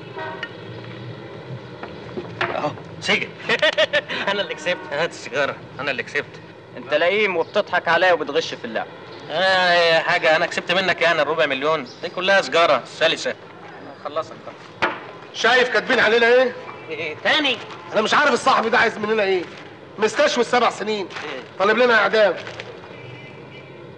اهو سجن انا اللي كسبت هات السيجاره انا اللي كسبت انت لئيم وبتضحك عليا وبتغش في اللعب آه حاجه انا كسبت منك يعني الربع مليون دي كلها سجاره سلسه خلصك شايف كاتبين علينا ايه؟ ايه تاني انا مش عارف الصاحب ده عايز مننا ايه مستشفى السبع سنين طالب لنا اعدام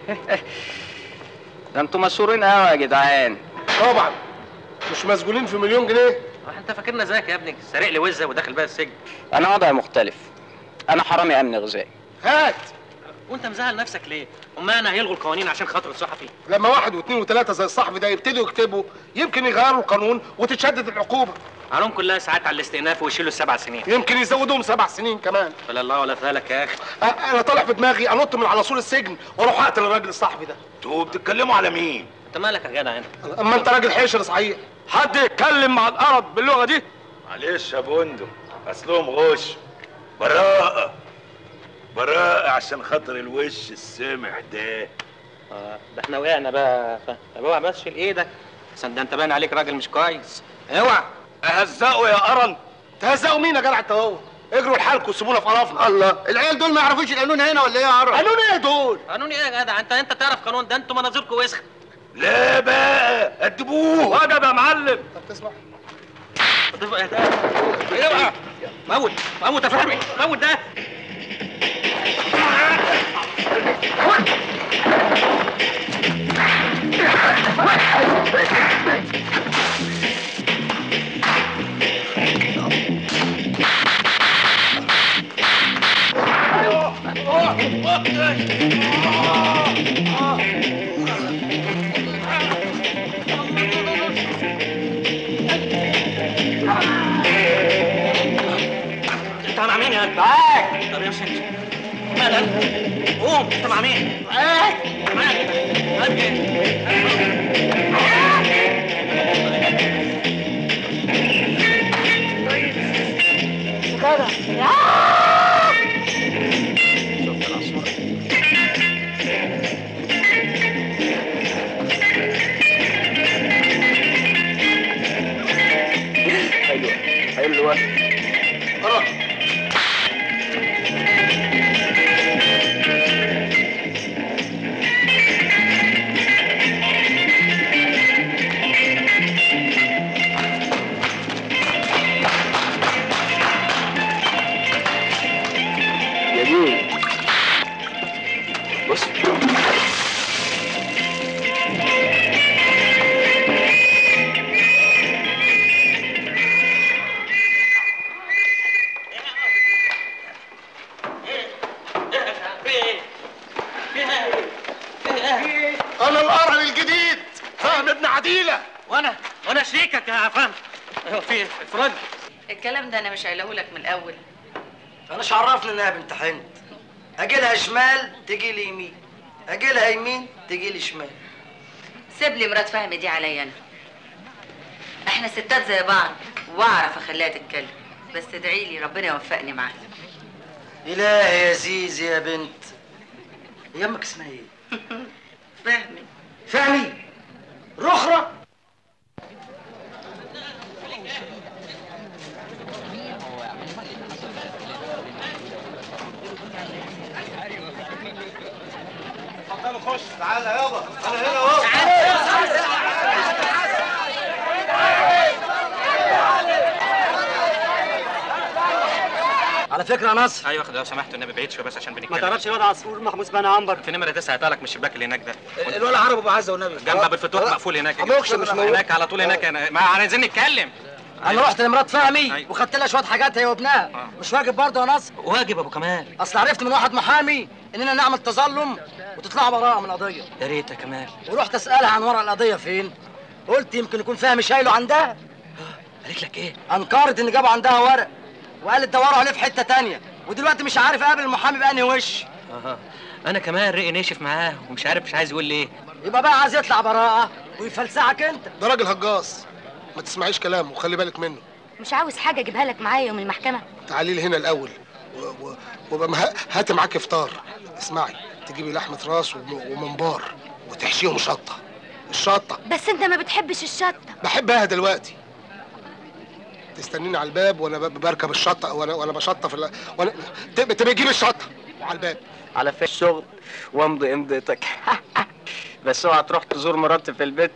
ده انتوا مشهورين قوي يا جدعان طبعا مش مسجونين في مليون جنيه انت فاكرنا زيك يا ابني سارق لي وزه وداخل بيها السجن انا وضعي مختلف انا حرامي امن غذائي هات وانت مزعل نفسك ليه؟ امال انا هيلغوا القوانين عشان خاطر الصحفي لما واحد واثنين وثلاثة زي الصحفي ده يبتدوا يكتبوا يمكن يغيروا القانون وتتشدد العقوبة علوم كلها ساعات على الاستئناف ويشيلوا السبع سنين يمكن يزودوهم سبع سنين كمان ولا الله ولا فالك يا اخي أ- انا طالع في دماغي انط من على سور السجن واروح اقتل الراجل الصحفي ده انتوا بتتكلموا على مين؟ انت مالك يا جدع انت؟ اما انت راجل حشر صحيح حد يتكلم مع القرض باللغه دي؟ معلش يا بندق اصلهم غش براءة براءة عشان خاطر الوش السمح ده اه ده احنا وقعنا بقى ف... طب اوعى بس شيل ايدك عشان ده انت باين عليك راجل مش كويس اوعى اهزقه يا قرن تهزقوا مين يا جدع انت هو اجروا لحالكم وسيبونا في قرفنا الله العيال دول ما يعرفوش القانون هنا ولا ايه يا عرب قانون ايه دول قانون ايه يا جدع انت انت تعرف قانون ده انتوا مناظركم وسخ لا بقى ادبوه وجب يا معلم طب تسمع اوعى موت موت يا فهمي موت ده انت مع مين يا انت؟ معاك طب امشي انت مال انت؟ قوم انت مع مين؟ معاك معاك معاك حلوه حلوه جميل بص انا القرن الجديد فهم ابن عديلة وانا وانا شريكك يا فهم ايوه في افراد الكلام ده انا مش قايله لك من الاول انا مش عرفني انها بنت حنت اجي لها شمال تجي لي يمين اجي لها يمين تجي لي شمال سيب لي مرات فهمي دي عليا انا احنا ستات زي بعض واعرف اخليها تتكلم بس ادعي لي ربنا يوفقني معاها الهي يا زيزي يا بنت هي امك اسمها ايه فهمي فهمي رخرة اتفضلوا خش تعالى يابا انا هنا اهو على فكرة يا نصر ايوه لو سمحت النبي بعيد شويه بس عشان بنتكلم ما تعرفش الواد عصفور محمود بن عنبر في نمره تسعه هيطلع لك من الشباك اللي هناك ده الولا عربي ابو عزه والنبي جنب ابو الفتوح مقفول هناك أبوكش مش موجود. هناك على طول هناك أنا- ما عايزين نتكلم انا رحت لمرات فهمي وخدت لها شويه حاجات هي وابنها مش واجب برضه يا نصر واجب ابو كمال اصل عرفت من واحد محامي اننا نعمل تظلم وتطلع براءه من القضيه يا ريت يا كمال ورحت اسالها عن ورق القضيه فين قلت يمكن يكون فهمي شايله عندها قالت لك ايه انكرت ان جابوا عندها ورق وقالت دوروا عليه في حته تانية ودلوقتي مش عارف اقابل المحامي بانهي وش اها انا كمان رقي ناشف معاه ومش عارف مش عايز يقول لي ايه يبقى بقى عايز يطلع براءه ويفلسعك انت ده راجل هجاص ما تسمعيش كلامه وخلي بالك منه مش عاوز حاجه اجيبها لك معايا يوم المحكمه تعالي لي هنا الاول و- و- وبقى مه- هاتي معاكي فطار اسمعي تجيبي لحمه راس وم- وممبار وتحشيهم شطه الشطه بس انت ما بتحبش الشطه بحبها دلوقتي تستنيني على الباب وانا ب- بركب الشطه وانا وانا بشطف ال- وانا تبقى تبقى تجيب الشطه وعلى الباب على في الشغل وامضي امضتك بس اوعى تروح تزور مراتي في البيت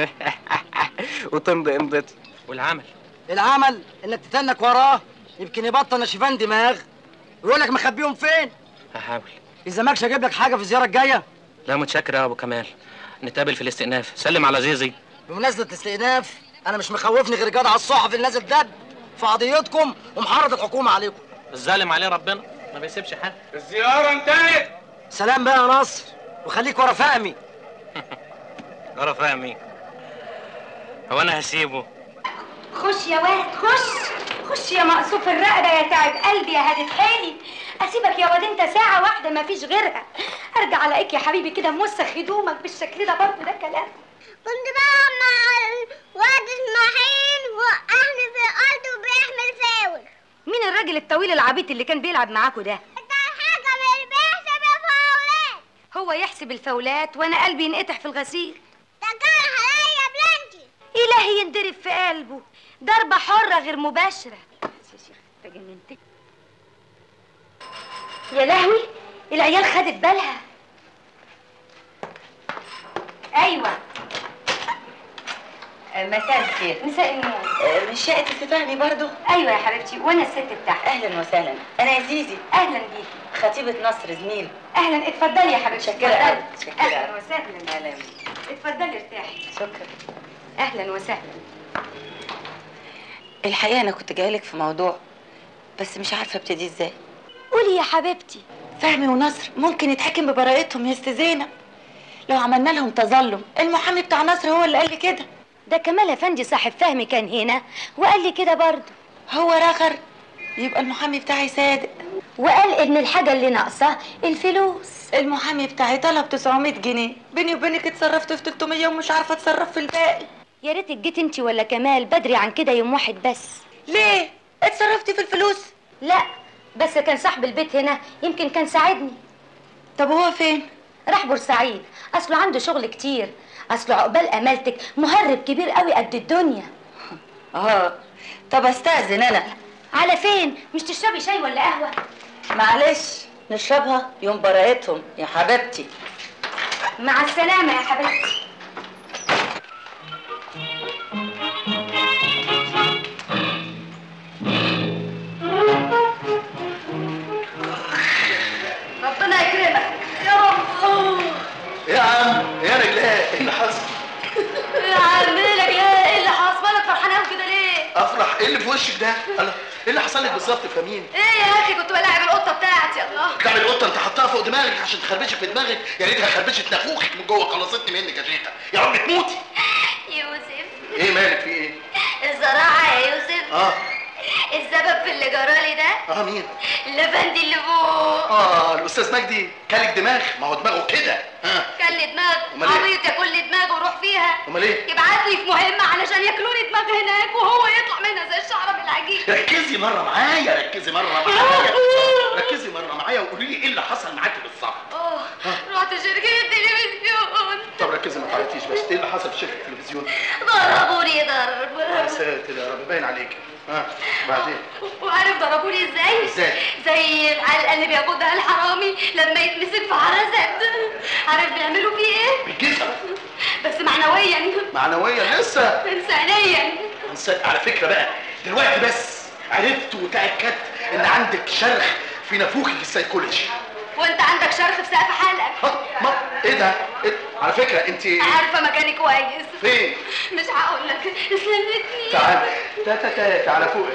وتمضي امضتي والعمل العمل انك تتنك وراه يمكن يبطل نشفان دماغ ويقول لك مخبيهم فين هحاول اذا ماكش اجيب لك حاجه في الزياره الجايه لا متشكر يا ابو كمال نتقابل في الاستئناف سلم على زيزي بمناسبة الاستئناف أنا مش مخوفني غير جدع الصحفي اللي نازل دب في قضيتكم ومحرض الحكومة عليكم الظالم عليه ربنا ما بيسيبش حد الزيارة انتهت سلام بقى يا نصر وخليك ورا فهمي ورا فهمي هو انا هسيبه خش يا واد خش خش يا مقصوف الرقبه يا تعب قلبي يا هادة حالي اسيبك يا واد انت ساعه واحده ما فيش غيرها ارجع الاقيك يا حبيبي كده موسخ هدومك بالشكل ده برضه ده كلام كنت بقى مع واد اسماعيل وقعني في الارض وبيحمل فاول مين الراجل الطويل العبيط اللي كان بيلعب معاكوا ده الحكم اللي بيحسب الفاولات هو يحسب الفاولات وانا قلبي ينقطع في الغسيل ده كان عليا بلانتي الهي يندرب في قلبه ضربه حره غير مباشره يا شيخ انت جننتني يا لهوي العيال خدت بالها ايوه مساء الخير مساء النور مش شقة الستاني برضو ايوه يا حبيبتي وانا الست بتاعتك اهلا وسهلا انا يا زيزي اهلا بيكي خطيبة نصر زميل اهلا اتفضلي يا حبيبتي متشكرة اتفضلي. أوي، متشكرة اهلا أوي. وسهلا اهلا اتفضلي ارتاحي شكرا اهلا وسهلا الحقيقة أنا كنت جايلك في موضوع بس مش عارفة ابتدي ازاي قولي يا حبيبتي فهمي ونصر ممكن يتحكم ببراءتهم يا ست زينب لو عملنا لهم تظلم المحامي بتاع نصر هو اللي قال لي كده ده كمال افندي صاحب فهمي كان هنا وقال لي كده برضه هو رخر يبقى المحامي بتاعي صادق وقال ان الحاجه اللي ناقصه الفلوس المحامي بتاعي طلب 900 جنيه بيني وبينك اتصرفت في 300 ومش عارفه اتصرف في الباقي يا ريتك جيت انت ولا كمال بدري عن كده يوم واحد بس ليه اتصرفتي في الفلوس لا بس كان صاحب البيت هنا يمكن كان ساعدني طب هو فين راح بورسعيد اصله عنده شغل كتير اصله عقبال امالتك مهرب كبير قوي قد الدنيا اه طب استاذن انا على فين مش تشربي شاي ولا قهوه معلش نشربها يوم براءتهم يا حبيبتي مع السلامه يا حبيبتي ربنا يكرمك يا رب يا عم يا رجلاء ايه اللي حصل؟ يا عم مالك يا ايه اللي حصل مالك فرحان قوي كده ليه افرح ايه اللي في وشك ده؟ الله ايه اللي حصل لك بالظبط فاهمين؟ ايه يا اخي كنت بلاعب القطه بتاعتي الله بتعمل القطه انت حطها فوق دماغك عشان تخربشك في دماغك يا ريتها خربشت نافوخك من جوه خلصتني منك يا شيخه يا رب تموتي يوسف ايه مالك في ايه؟ الزراعة يا يوسف اه السبب في اللي جرالي ده اه مين؟ اللبندي اللي فوق اه الاستاذ مجدي كلك دماغ ما هو دماغه كده ها كل دماغ أمال إيه؟ عبيط ياكل لي دماغ وروح فيها امال ايه؟ يبعتني في مهمة علشان ياكلوني دماغ هناك وهو يطلع منها زي الشعرة من العجين ركزي مره معايا ركزي مره معايا ركزي مره معايا وقولي لي ايه اللي حصل معاكي بالظبط اه رحت شركة التلفزيون طب ركزي ما تعيطيش بس ايه اللي حصل في شركه التلفزيون؟ ضربوني يا ضرب ساتر يا رب باين عليك ها بعدين وعارف ضربوني ازاي؟ ازاي؟ زي العلقة اللي بياخدها الحرامي لما يتمسك في عرزات عارف بيعملوا فيه ايه؟ بالجزم بس معنويا معنويا لسه انسانيا نسيت على فكره بقى دلوقتي بس عرفت وتاكدت ان عندك شرخ في نافوخك السيكولوجي وانت عندك شرخ في سقف حلقك ما ايه ده؟ إيه؟ على فكره انت عارفه مكاني كويس فين؟ مش هقول لك سلمتني تعال تا تا تا تعالى فوق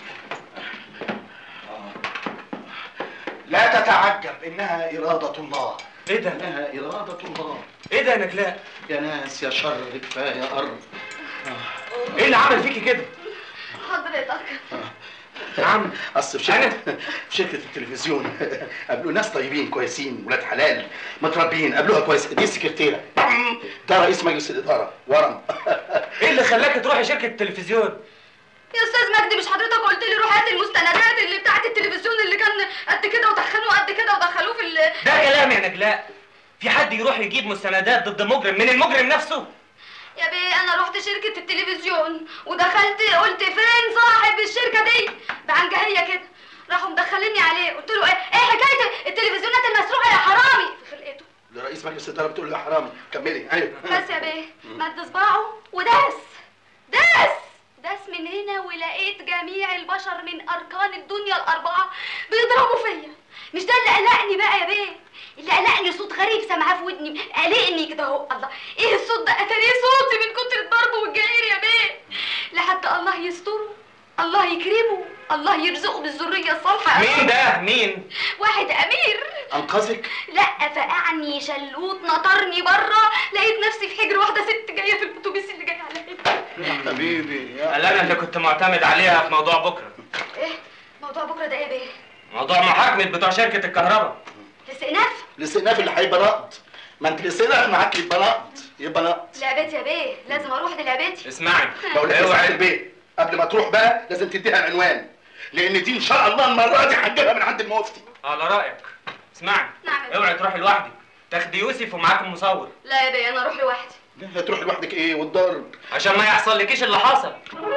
لا تتعجب انها اراده الله ايه ده؟ انها اراده الله ايه ده يا نجلاء؟ يا ناس يا شر كفايه ارض ايه اللي عمل فيكي كده؟ حضرتك نعم اصل في شركه في شركه التلفزيون قابلوا ناس طيبين كويسين ولاد حلال متربيين قابلوها كويس دي السكرتيره ده رئيس مجلس الاداره ورم ايه اللي خلاك تروحي شركه التلفزيون؟ يا استاذ مجدي مش حضرتك قلت لي روح هات المستندات اللي بتاعت التلفزيون اللي كان قد كده وتخنوه قد كده ودخلوه في ال ده كلام يا نجلاء في حد يروح يجيب مستندات ضد مجرم من المجرم نفسه؟ يا بيه انا رحت شركه التلفزيون ودخلت قلت فين صاحب الشركه دي بعنجهيه كده راحوا مدخليني عليه قلت له ايه ايه حكايه التلفزيونات المسروقه يا حرامي في خلقته لرئيس مجلس الاداره بتقول له يا حرامي كملي ايوه بس يا بيه مد صباعه وداس داس داس من هنا ولقيت جميع البشر من اركان الدنيا الاربعه بيضربوا فيا مش ده اللي قلقني بقى يا بيه اللي قلقني صوت غريب سامعاه في ودني قلقني كده اهو الله ايه الصوت ده اتاري صوتي من كتر الضرب والجعير يا بيه لحد الله يستره الله يكرمه الله يرزقه بالذريه الصالحه مين ده مين واحد امير انقذك لا فقعني شلوت نطرني بره لقيت نفسي في حجر واحده ست جايه في الاتوبيس اللي جاي عليا حبيبي قال انا اللي كنت معتمد عليها في موضوع بكره ايه موضوع بكره ده ايه بيه موضوع محاكمه بتوع شركه الكهرباء الاستئناف الاستئناف اللي هيبقى نقد ما انت الاستئناف معاك يبقى نقد يبقى نقد لعبتي يا بيه لازم اروح دي لعبتي اسمعي بقول لك اوعى البيت قبل ما تروح بقى لازم تديها العنوان لان دي ان شاء الله المره دي هتجيبها من عند المفتي على رايك اسمعي نعم اوعي تروحي لوحدك تاخدي يوسف ومعاك المصور لا يا بيه انا اروح لوحدي لا هتروح لوحدك ايه والضرب عشان ما يحصل لكيش اللي حصل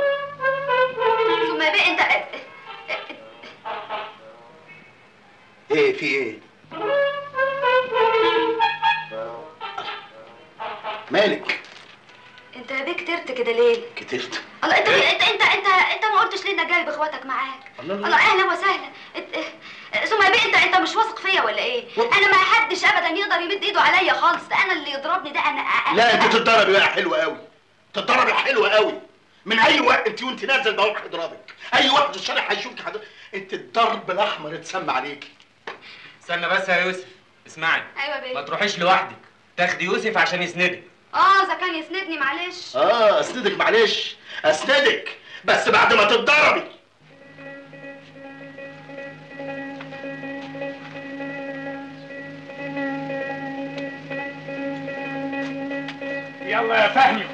ثم يا بيه انت ايه في ايه مالك انت يا بيه كترت كده ليه كترت الله انت انت انت انت انت ما قلتش ليه انك جايب اخواتك معاك الله الله اهلا وسهلا انت- اه، ثم يا بيه انت انت مش واثق فيا ولا ايه انا ما حدش ابدا يقدر يمد ايده عليا خالص ده انا اللي يضربني ده انا لا انت تتضربي بقى حلوه قوي تتضربي حلوه قوي من اي وقت انت وانت نازل بروح اضربك اي واحد في الشارع هيشوفك حد... انت الضرب الاحمر اتسمى عليكي استنى بس يا يوسف اسمعي ايوه يا ما بيه تروحيش لوحدك تاخدي يوسف عشان يسندك اه اذا كان يسندني معلش اه اسندك معلش اسندك بس بعد ما تتضربي يلا يا فهمي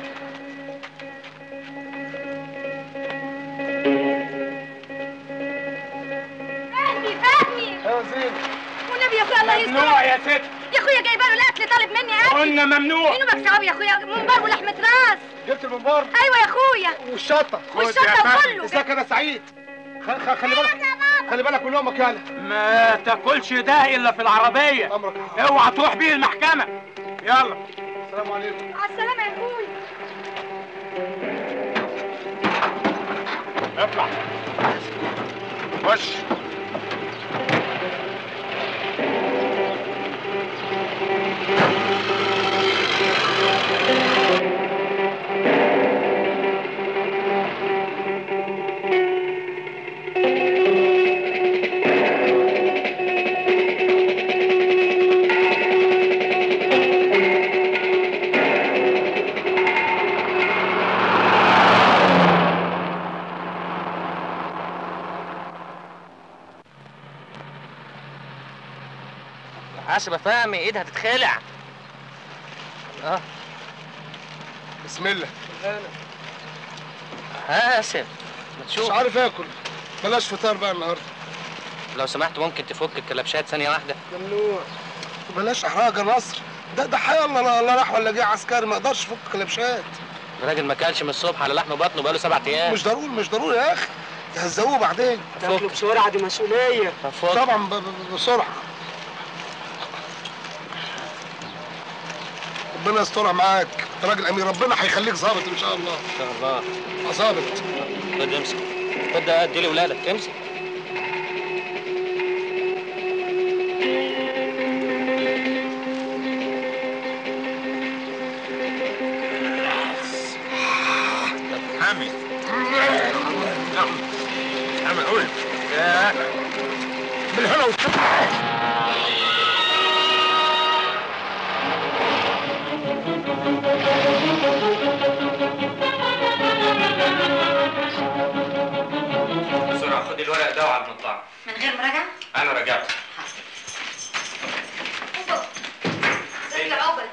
فهمي فهمي يا زين والنبي يا اخويا الله يستر ممنوع يا ست يا اخويا جايبه له الاكل طالب مني اكل قلنا ممنوع مين بك يا اخويا منبار ولحمه راس جبت المنبار ايوه يا اخويا والشطه والشطة كله. ازيك انا سعيد خ- خ- خلي بالك خلي بالك من امك يالا ما تاكلش ده الا في العربيه امرك اوعى تروح بيه المحكمه يلا السلام عليكم على السلامه يا اخويا اطلع خش حاسب يا فهمي ايدها هتتخلع اه بسم الله حاسب ما تشوف مش عارف اكل بلاش فطار بقى النهارده لو سمحت ممكن تفك الكلبشات ثانيه واحده ممنوع بلاش احراج يا نصر ده ده حي الله لا لا راح ولا جه عسكري ما يقدرش يفك كلبشات الراجل ما كلش من الصبح على لحم بطنه بقاله سبع ايام مش ضروري مش ضروري يا اخي يهزقوه بعدين تاكلوا بسرعه دي مسؤوليه طبعا ب- ب- بسرعه ربنا يسترها معاك انت راجل امير ربنا هيخليك ظابط ان شاء الله ان شاء الله ظابط خد امسك خد ده ادي لاولادك امسك حامي حامي قول بالهنا والشفا بسرعه خدي الورق ده وعلى المطلع من غير مراجعه انا رجعت ازيك يا عقبت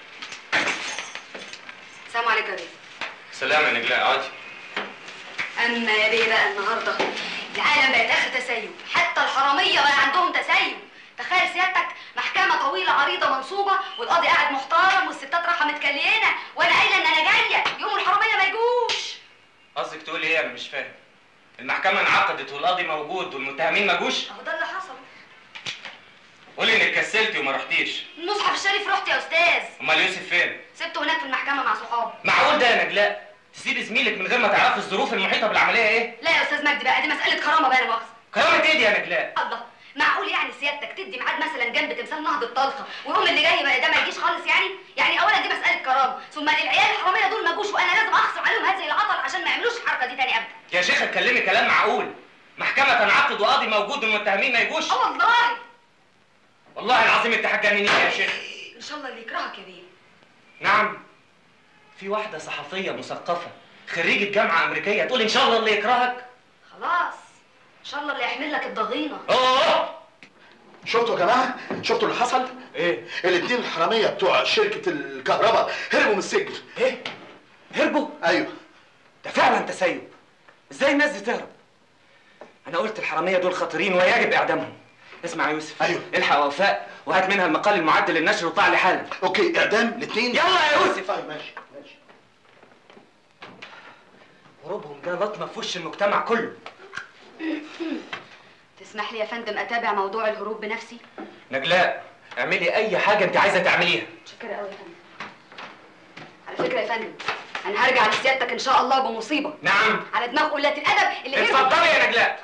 السلام عليكم يا بيه سلام يا نجلاء اقعدي اما يا بيه بقى النهارده العالم بقت اخر تسيب حتى الحراميه بقى عندهم تسيب تخيل سيادتك محكمه طويله عريضه منصوبه والقاضي قاعد محترم والستات راحه متكلينه وانا قايله ان انا جايه يوم الحراميه ما يجوش قصدك تقولي ايه انا مش فاهم المحكمه انعقدت والقاضي موجود والمتهمين ما جوش اهو ده اللي حصل قولي انك كسلتي وما رحتيش المصحف الشريف رحت يا استاذ امال يوسف فين سبته هناك في المحكمه مع صحابي معقول ده يا نجلاء تسيب زميلك من غير ما تعرفي الظروف المحيطه بالعمليه ايه لا يا استاذ مجدي بقى دي مساله كرامه بقى لا مؤاخذه كرامه ايه دي يا نجلاء الله معقول يعني سيادتك تدي ميعاد مثلا جنب تمثال نهضه طلخه ويقوم اللي جاي بقى ده ما يجيش خالص يعني يعني اولا دي مساله كرامه ثم العيال الحراميه دول ما جوش وانا لازم اخصم عليهم هذه العطل عشان ما يعملوش الحركه دي تاني ابدا يا شيخ اتكلمي كلام معقول محكمة تنعقد وقاضي موجود والمتهمين ما يجوش اه والله والله العظيم انت هتجننيني يا شيخ ان شاء الله اللي يكرهك يا بيه نعم في واحدة صحفية مثقفة خريجة جامعة أمريكية تقول إن شاء الله اللي يكرهك خلاص ان شاء الله اللي يحمل لك الضغينه أوه شفتوا يا جماعه شفتوا اللي حصل ايه الاثنين الحراميه بتوع شركه الكهرباء هربوا من السجن ايه هربوا ايوه ده فعلا تسيب ازاي الناس دي تهرب انا قلت الحراميه دول خطيرين ويجب اعدامهم اسمع يا يوسف ايوه الحق وفاء وهات منها المقال المعد للنشر وطلع لي حالا اوكي اعدام الاثنين يلا يا يوسف طيب ماشي ماشي هروبهم ده لطمه في وش المجتمع كله تسمح لي يا فندم اتابع موضوع الهروب بنفسي نجلاء اعملي اي حاجه انت عايزه تعمليها متشكره قوي يا فندم على فكره يا فندم انا هرجع لسيادتك ان شاء الله بمصيبه نعم على دماغ قلة الادب اللي هربوا- اتفضلي يا نجلاء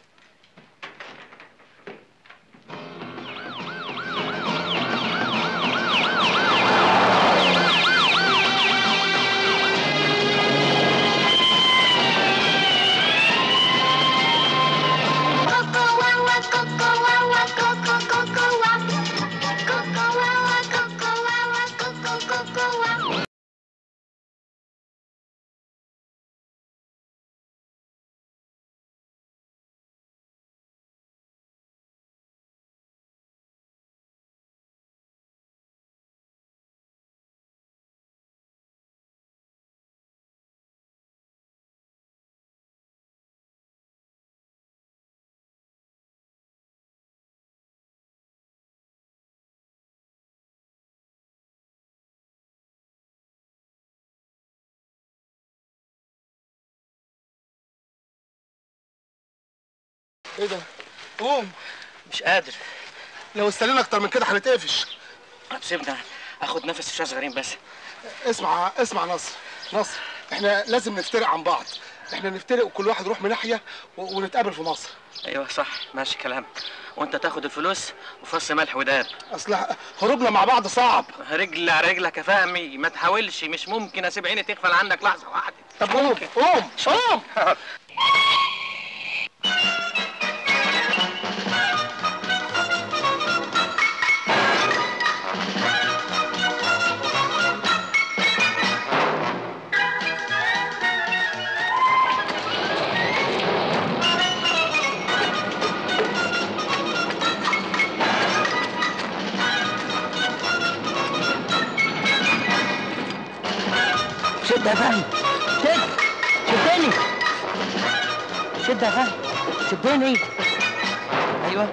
ايه ده؟ قوم مش قادر لو استنينا اكتر من كده هنتقفش طب سيبنا اخد نفس شويه صغيرين بس اسمع اسمع نصر نصر احنا لازم نفترق عن بعض احنا نفترق وكل واحد يروح من ناحيه و- ونتقابل في مصر ايوه صح ماشي كلام وانت تاخد الفلوس وفص ملح وداب اصل هروبنا مع بعض صعب رجل على رجلك يا فهمي ما تحاولش مش ممكن اسيب عيني تغفل عنك لحظه واحده طب قوم قوم قوم شد يا فهمي شد شدني شد يا فهمي شدني ايوه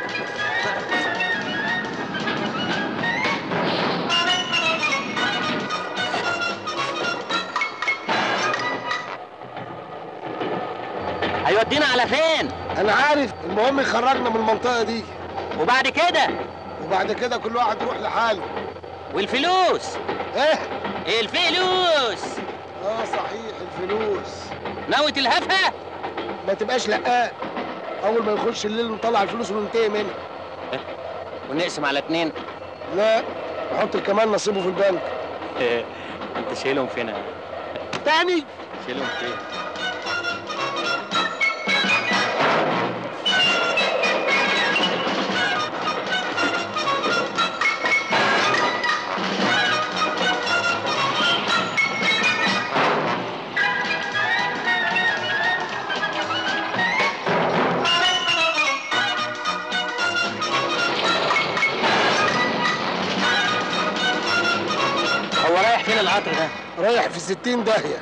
هيودينا على فين؟ انا عارف المهم يخرجنا من المنطقه دي وبعد كده وبعد كده كل واحد يروح لحاله والفلوس ايه الفلوس اه صحيح الفلوس ناوي تلهفها ما تبقاش لقاء اول ما يخش الليل نطلع الفلوس وننتهي منها ونقسم على اتنين لا نحط كمان نصيبه في البنك انت شايلهم فين يا- تاني شايلهم فين هو رايح فين القطر ده؟ رايح في 60 داهيه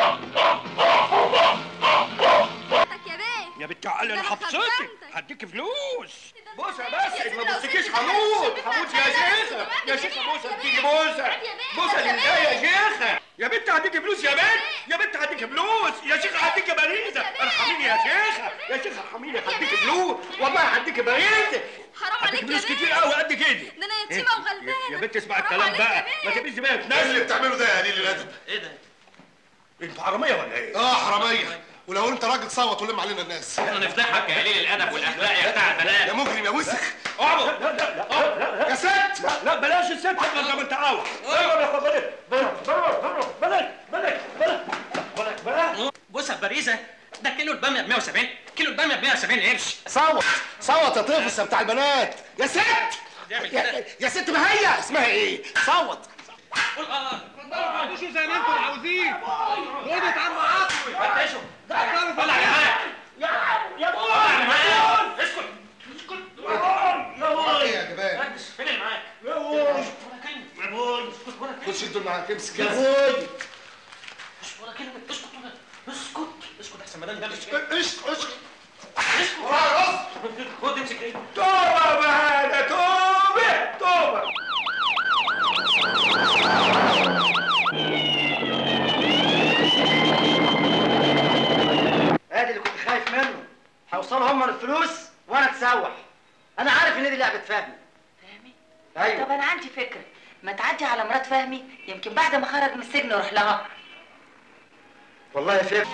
يا بنت عقل انا حبستك هديك فلوس بوسه بس ما تبصكيش هموت هموت يا شيخه يا شيخه بوسه اديني بوسه بوسه لله يا شيخه يا بنت هديك فلوس يا بنت يا بنت هديك فلوس يا شيخه هديك باريزه ارحميني يا شيخه يا شيخه ارحميني هديك فلوس والله هديك باريزه حرام هديك عليك يا فلوس بيه. كتير قوي قد كده ده انا يتيمه وغلبانه يا بنت اسمع حرام الكلام عليك بقى يا ما بيه. تبقيش دماغك ايه اللي بتعمله ده يا قليل الادب ايه ده انت حراميه ولا ايه اه حراميه ولو انت راجل صوت ولم علينا الناس احنا نفضحك يا قليل الادب والاخلاق يا بتاع البنات يا مجرم يا وسخ اقعد لا لا لا اتفضل زي ما انت عاوز ايوه يا اخويا بلد بلد بلد بلد بلد بلد بلد بص يا باريزه ده كيلو الباميه ب 170 كيلو الباميه ب 170 قرش صوت صوت يا طفل بتاع البنات يا ست تعمل يا, كده يا ست ما هي اسمها ايه صوت قول اه خدوشوا زي ما انتم عاوزين خدوا اتعاملوا عقلي فتشوا طلع يا معاك يا بول اسكت ايه يا جبان فين اللي معاك؟ يا بول يا بول خش انتوا معاك امسك يا بول ولا كلمه اسكت ولا اسكت اسكت احسن ما ده مش اسكت اسكت اسكت خد امسك ايه توبه بهذا توبه توبه ادي اللي كنت خايف منه هيوصلوا هم الفلوس وانا اتسوح انا عارف ان دي لعبه فهمي فهمي؟ ايوه طب انا عندي فكره ما تعدي على مرات فهمي يمكن بعد ما خرج من السجن اروح لها والله فكر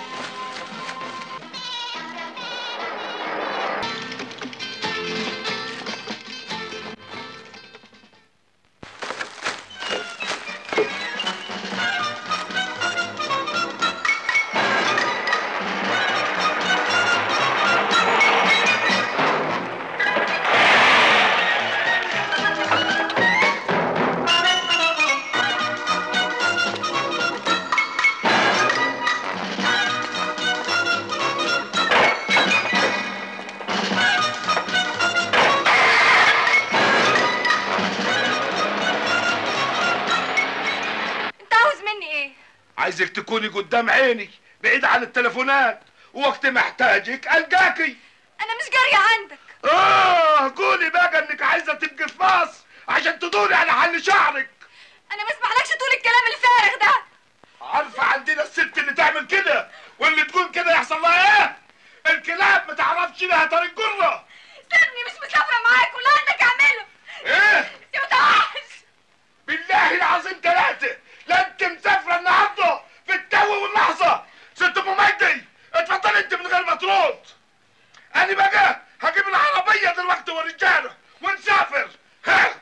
انت عاوز مني ايه عايزك تكوني قدام عيني بعيد عن التليفونات وقت ما احتاجك القاكي انا مش جاريه عندك اه قولي بقى انك عايزه تبقي في مصر عشان تدوري على حل شعرك انا ما اسمحلكش تقول الكلام الفارغ ده عارفه عندنا الست اللي تعمل كده واللي تقول كده يحصل لها ايه الكلاب ما تعرفش لها طريق جره سيبني مش مسافره معاك ولا عندك اعمله ايه يا متوحش بالله العظيم ثلاثة لا انت مسافرة النهاردة في التو واللحظة ست ام مجدي اتفضل انت من غير ما ترد انا بقى هجيب العربية دلوقتي والرجالة ونسافر ها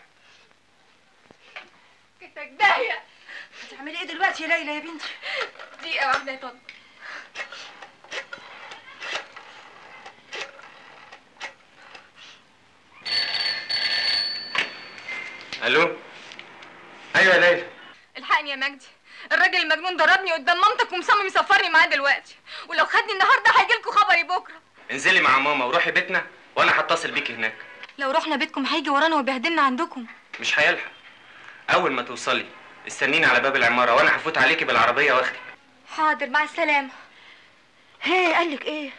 كتك داهيه هتعملي ايه دلوقتي يا ليلى يا بنتي دقيقه واحده يا طنط الو ايوه يا ليلى الحقني يا مجدي الراجل المجنون ضربني قدام مامتك ومصمم يسفرني معاه دلوقتي ولو خدني النهارده هيجيلكوا خبري بكره انزلي مع ماما وروحي بيتنا وانا هتصل بيكي هناك لو رحنا بيتكم هيجي ورانا ويبهدلنا عندكم مش هيلحق اول ما توصلي استنيني على باب العماره وانا هفوت عليكي بالعربيه واخدك حاضر مع السلامه هي قالك ايه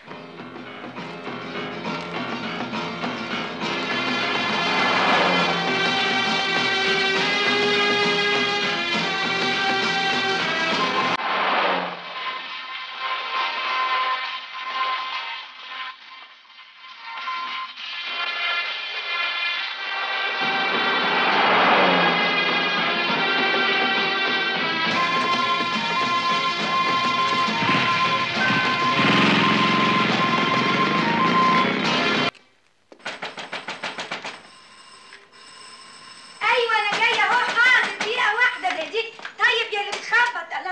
ايوه انا جايه اهو حاضر دقيقه واحده ده دي طيب يا اللي بتخبط الله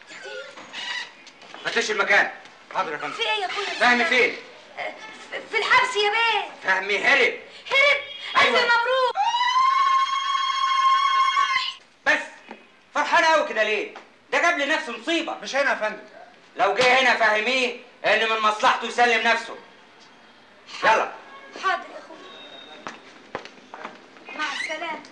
فتش المكان حاضر يا فندم في ايه يا اخويا فهمي فين؟ في الحبس يا بيه فهمي هرب هرب الف مبروك بس فرحان قوي كده ليه؟ ده جاب لنفسه مصيبه مش هنا يا فندم لو جه هنا فهميه ان من مصلحته يسلم نفسه يلا حاضر يا اخويا مع السلامه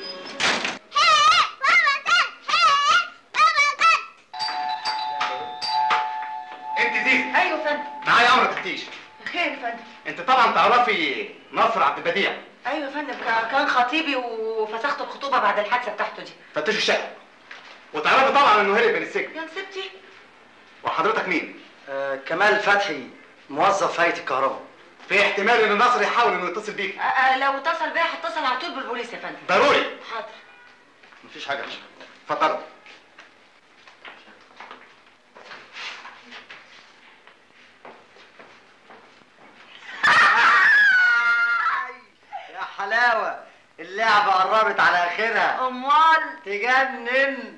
انت دي ايوه يا فندم معايا امر تفتيش خير يا فندم انت طبعا تعرفي نصر عبد البديع ايوه يا فندم كا- كان خطيبي وفسخت الخطوبه بعد الحادثه بتاعته دي فتشوا الشقه وتعرفي طبعا انه هرب من السجن يا نسيبتي وحضرتك مين؟ آه كمال فتحي موظف هيئه الكهرباء في احتمال ان نصر يحاول انه يتصل بيك آه، آه، لو اتصل بيا هتصل على طول بالبوليس يا فندم ضروري حاضر مفيش حاجه اتفضلوا يا حلاوه اللعبة قربت على آخرها امال تجنن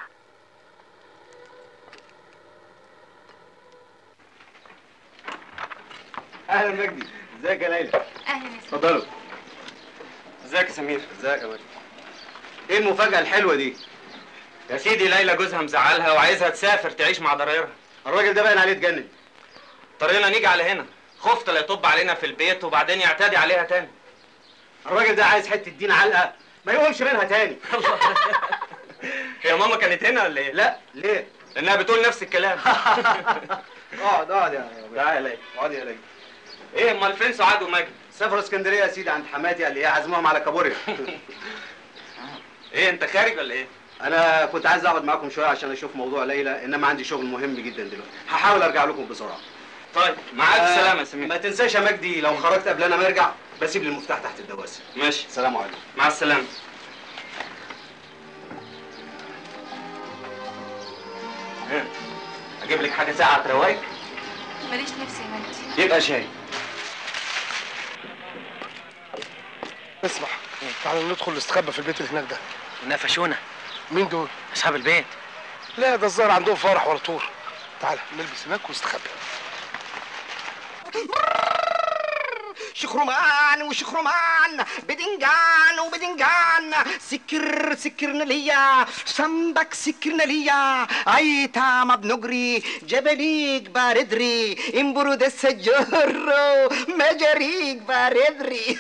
اهلا مجدي ازيك يا ليلى اهلا يا اتفضلوا ازيك يا سمير ازيك يا مجدي ايه المفاجأة الحلوة دي؟ يا سيدي ليلى جوزها مزعلها وعايزها تسافر تعيش مع ضرايرها الراجل ده باين عليه اتجنن طريقنا نيجي على هنا خفت لا يطب علينا في البيت وبعدين يعتدي عليها تاني الراجل ده عايز حتة دين علقة ما يقومش منها تاني هي ماما كانت هنا ولا ايه؟ لا ليه؟ لانها بتقول نفس الكلام اقعد اقعد يا تعالى يا ليلى اقعد يا ليلى ايه امال فين سعاد ومجدي؟ سافروا اسكندرية يا سيدي عند حماتي اللي هي عازمهم على كابوريا ايه انت خارج ولا ايه؟ انا كنت عايز اقعد معاكم شوية عشان اشوف موضوع ليلى انما عندي شغل مهم جدا دلوقتي هحاول ارجع لكم بسرعة طيب مع الف سلامة يا سمير ما تنساش يا مجدي لو خرجت قبل انا ما ارجع بسيب لي المفتاح تحت الدواسة ماشي السلام عليكم مع السلامة ها، اجيب لك حاجة ساقعة تروقك ماليش نفسي يا مجدي يبقى شاي اسمع تعالى ندخل نستخبى في البيت اللي هناك ده نفشونا مين دول؟ اصحاب البيت لا ده الظاهر عندهم فرح ولا طور تعالى نلبس هناك ونستخبى شخرمان وشخرمان بدنجان وبدنجان سكر سكرنا ليا سمبك سكرنا ليا ايتا ما بنجري جبليك باردري امبرود السجر مجريك باردري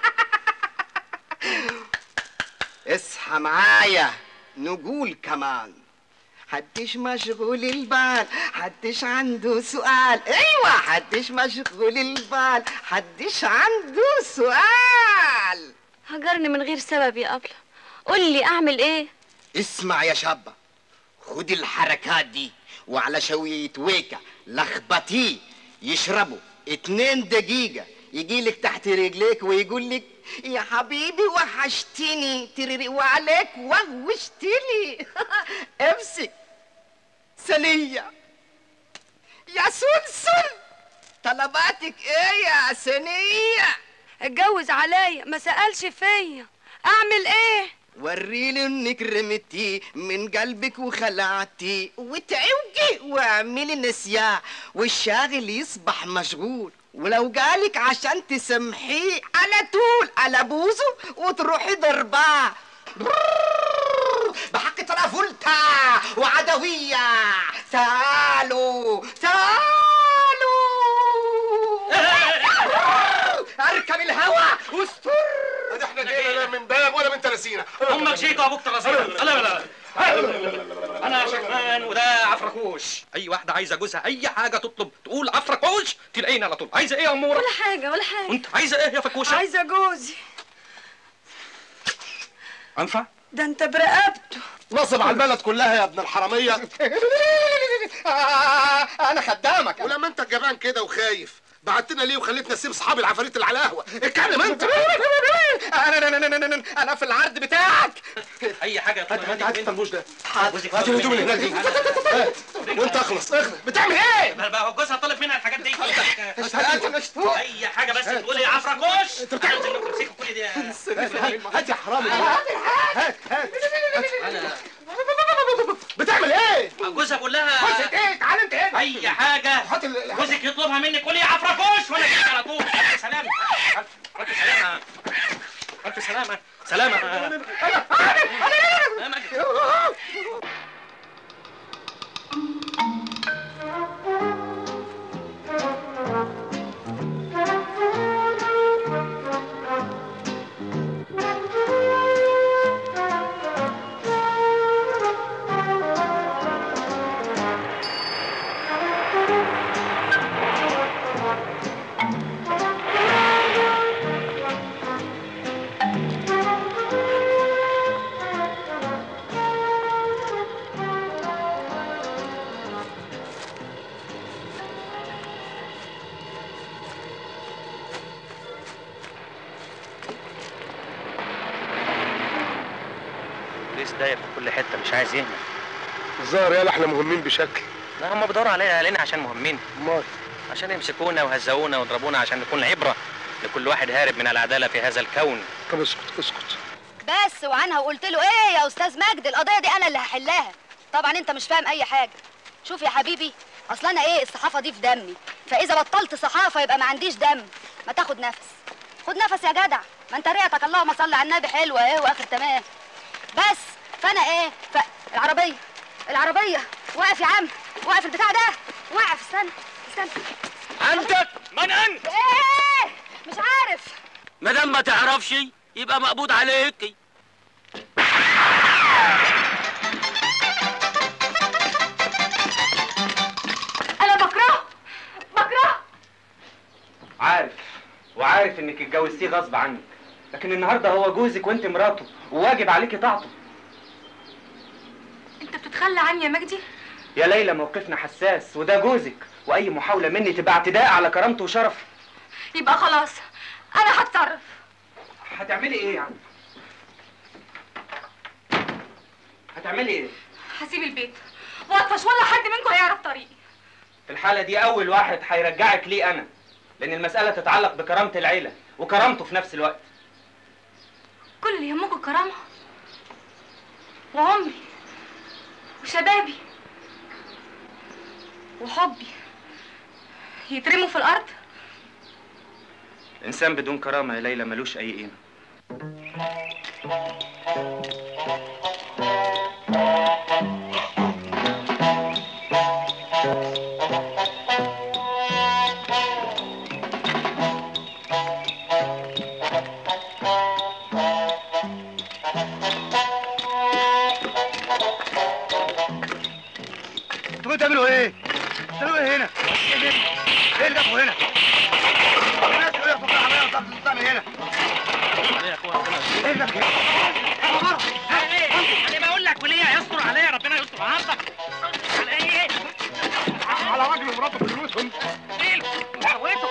اصحى معايا نقول كمان حدش مشغول البال حدش عنده سؤال ايوه حدش مشغول البال حدش عنده سؤال هجرني من غير سبب يا أبلة قول لي أعمل إيه اسمع يا شابة خد الحركات دي وعلى شوية ويكا لخبطيه يشربوا اتنين دقيقة يجيلك تحت رجليك ويقول لك يا حبيبي وحشتني ترري وعليك وغوشتني امسك سنية يا سلسل طلباتك ايه يا سنية اتجوز عليا ما سألش فيا اعمل ايه وريلي انك رمتي من قلبك وخلعتي وتعوجي واعملي نسيان والشاغل يصبح مشغول ولو جالك عشان تسامحيه على طول على بوزه وتروحي ضرباه بحق ترافولتا وعدوية تعالوا تعالوا اركب الهوا واستر ادي احنا جينا لا من باب ولا من تلاسينا امك جيت وابوك تراسينا لا لا لا انا شكمان وده عفركوش اي واحده عايزه جوزها اي حاجه تطلب تقول عفركوش تلاقيني على طول عايزه ايه يا اموره ولا حاجة ولا حاجة وانت عايزه ايه يا فكوشه عايزة جوزي انفع ده انت برقبته نصب على البلد كلها يا ابن الحراميه انا خدامك ولما انت جبان كده وخايف بعتنا ليه وخليتنا نسيب اصحاب العفاريت اللي على القهوه اتكلم انت انا انا انا انا انا في العرض بتاعك اي حاجه هات هات هات الطنبوش ده حاضر هات الهدوم اللي هناك دي هات. وانت اخلص اخلص بتعمل ايه؟ بقى هو جوزها طالب منها الحاجات دي هات هات اي حاجه بس تقولي يا عفركوش انت بتعمل تمسكوا كل دي هات يا حرامي هات هات انا بتعمل ايه؟ جوزها بقول لها جوزك ايه؟ تعال انت هنا اي حاجه جوزك يطلبها منك قولي يا عفركوش وانا جيت على طول الف سلامه الف سلامه الف سلامه سلامه البوليس داير في كل حته مش عايز يهمل الظاهر يالا احنا مهمين بشكل لا هم بيدوروا علينا علينا عشان مهمين امال عشان يمسكونا ويهزقونا ويضربونا عشان نكون عبره كل واحد هارب من العداله في هذا الكون طب اسكت اسكت بس وعنها وقلت له ايه يا استاذ مجد القضيه دي انا اللي هحلها طبعا انت مش فاهم اي حاجه شوف يا حبيبي اصل انا ايه الصحافه دي في دمي فاذا بطلت صحافه يبقى ما عنديش دم ما تاخد نفس خد نفس يا جدع ما انت ريحتك اللهم صل على النبي حلوه ايه واخر تمام بس فانا ايه ف... العربيه العربيه واقف يا عم واقف البتاع ده واقف استنى استنى عندك من انت ايه مش عارف ما دام ما تعرفش يبقى مقبوض عليك انا بكرهه بكرهه عارف وعارف انك اتجوزتيه غصب عنك لكن النهارده هو جوزك وانت مراته وواجب عليكي طاعته انت بتتخلى عني يا مجدي يا ليلى موقفنا حساس وده جوزك واي محاوله مني تبقى اعتداء على كرامته وشرفه يبقى خلاص انا هتصرف هتعملي ايه يعني هتعملي ايه هسيب البيت واطفش ولا حد منكم هيعرف طريقي في الحاله دي اول واحد هيرجعك ليه انا لان المساله تتعلق بكرامه العيله وكرامته في نفس الوقت كل اللي يهمكم الكرامه وعمري وشبابي وحبي يترموا في الارض انسان بدون كرامه يا ليلى ملوش اي قيمه انتوا بتعملوا ايه؟ بتعملوا ايه هنا؟ ايه اللي جابوا هنا؟ الناس يقولوا لك تطلع عليا وتطلع تطلع من هنا عليا يا اخويا ايه اللي جابك هنا؟ انا بقول لك وليه يستر عليا ربنا يستر عرضك على ايه على راجل ومراته بفلوسهم ايه موته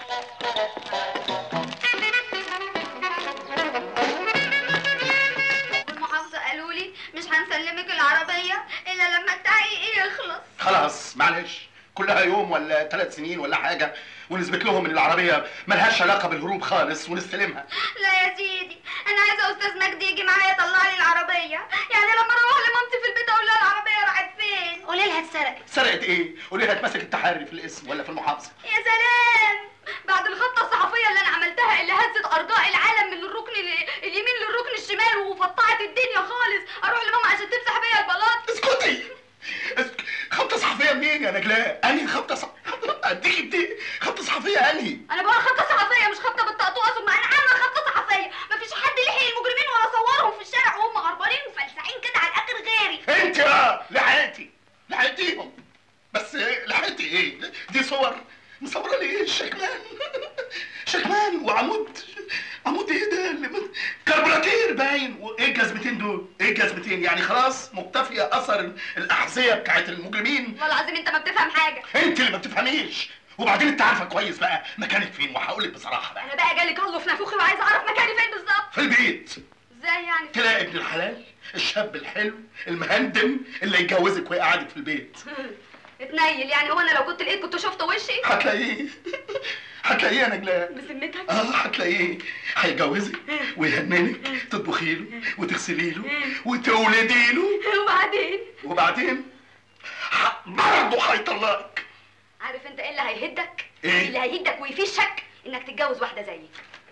المحافظة قالوا لي مش هنسلمك العربية إلا لما التحقيق يخلص خلاص معلش كلها يوم ولا ثلاث سنين ولا حاجه ونثبت لهم ان العربيه ملهاش علاقه بالهروب خالص ونستلمها لا يا سيدي أنا عايزة أستاذ مجدي يجي معايا يطلع لي العربية يعني لما أروح لمامتي في البيت أقول لها العربية راحت فين قولي لها اتسرقت سرقت ايه؟ قولي لها اتمسك التحري في الاسم ولا في المحافظه يا سلام بعد الخطة الصحفية اللي أنا عملتها اللي هزت أرجاء العالم من الركن ال- اليمين للركن الشمال وفطعت الدنيا خالص أروح لماما عشان تمسح بيا البلاط اسكتي اسك- خبطه صحفيه منين يا نجلاء؟ انهي خبطه صح... اديكي بدي خبطه صحفيه انهي؟ أنا بقول خطة صحفية مش خطة بالطقطوقة ثم أنا عاملة خطة صحفية مفيش حد لحق المجرمين ولا صورهم في الشارع وهم هربانين وفلسعين كده على الآخر غيري انت اه لحقتي لحقتيهم بس لحقتي ايه؟ دي صور مصوره لي ايه الشكمان شكمان وعمود عمود ايه ده اللي من... كربوراتير باين وايه الجزمتين دول؟ ايه الجزمتين؟ يعني خلاص مكتفيه اثر الاحذيه بتاعت المجرمين والله العظيم أنت ما بتفهم حاجة انت اللي ما بتفهميش وبعدين انت عارفه كويس بقى مكانك فين وهقول لك بصراحه بقى أنا بقى جالي كله في نافوخي وعايزة أعرف مكاني فين بالظبط في البيت إزاي يعني تلاقي ابن الحلال الشاب الحلو المهندم اللي يتجوزك ويقعدك في البيت اتنيل يعني هو أنا لو كنت لقيت كنت شفت وشي هتلاقيه هتلاقيه يا نجلاء بسمتك اه هتلاقيه هيجوزك ويهننك تطبخي له وتغسلي له وتولدي له وبعدين وبعدين ح- برضه هيطلقك عارف انت ايه اللي هيهدك؟ إيه؟ اللي هيهدك ويفشك انك تتجوز واحده زيي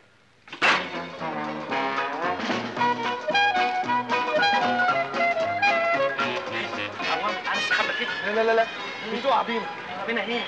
عوام تعالى استخبى كده لا لا لا بتقع بينا بينا ايه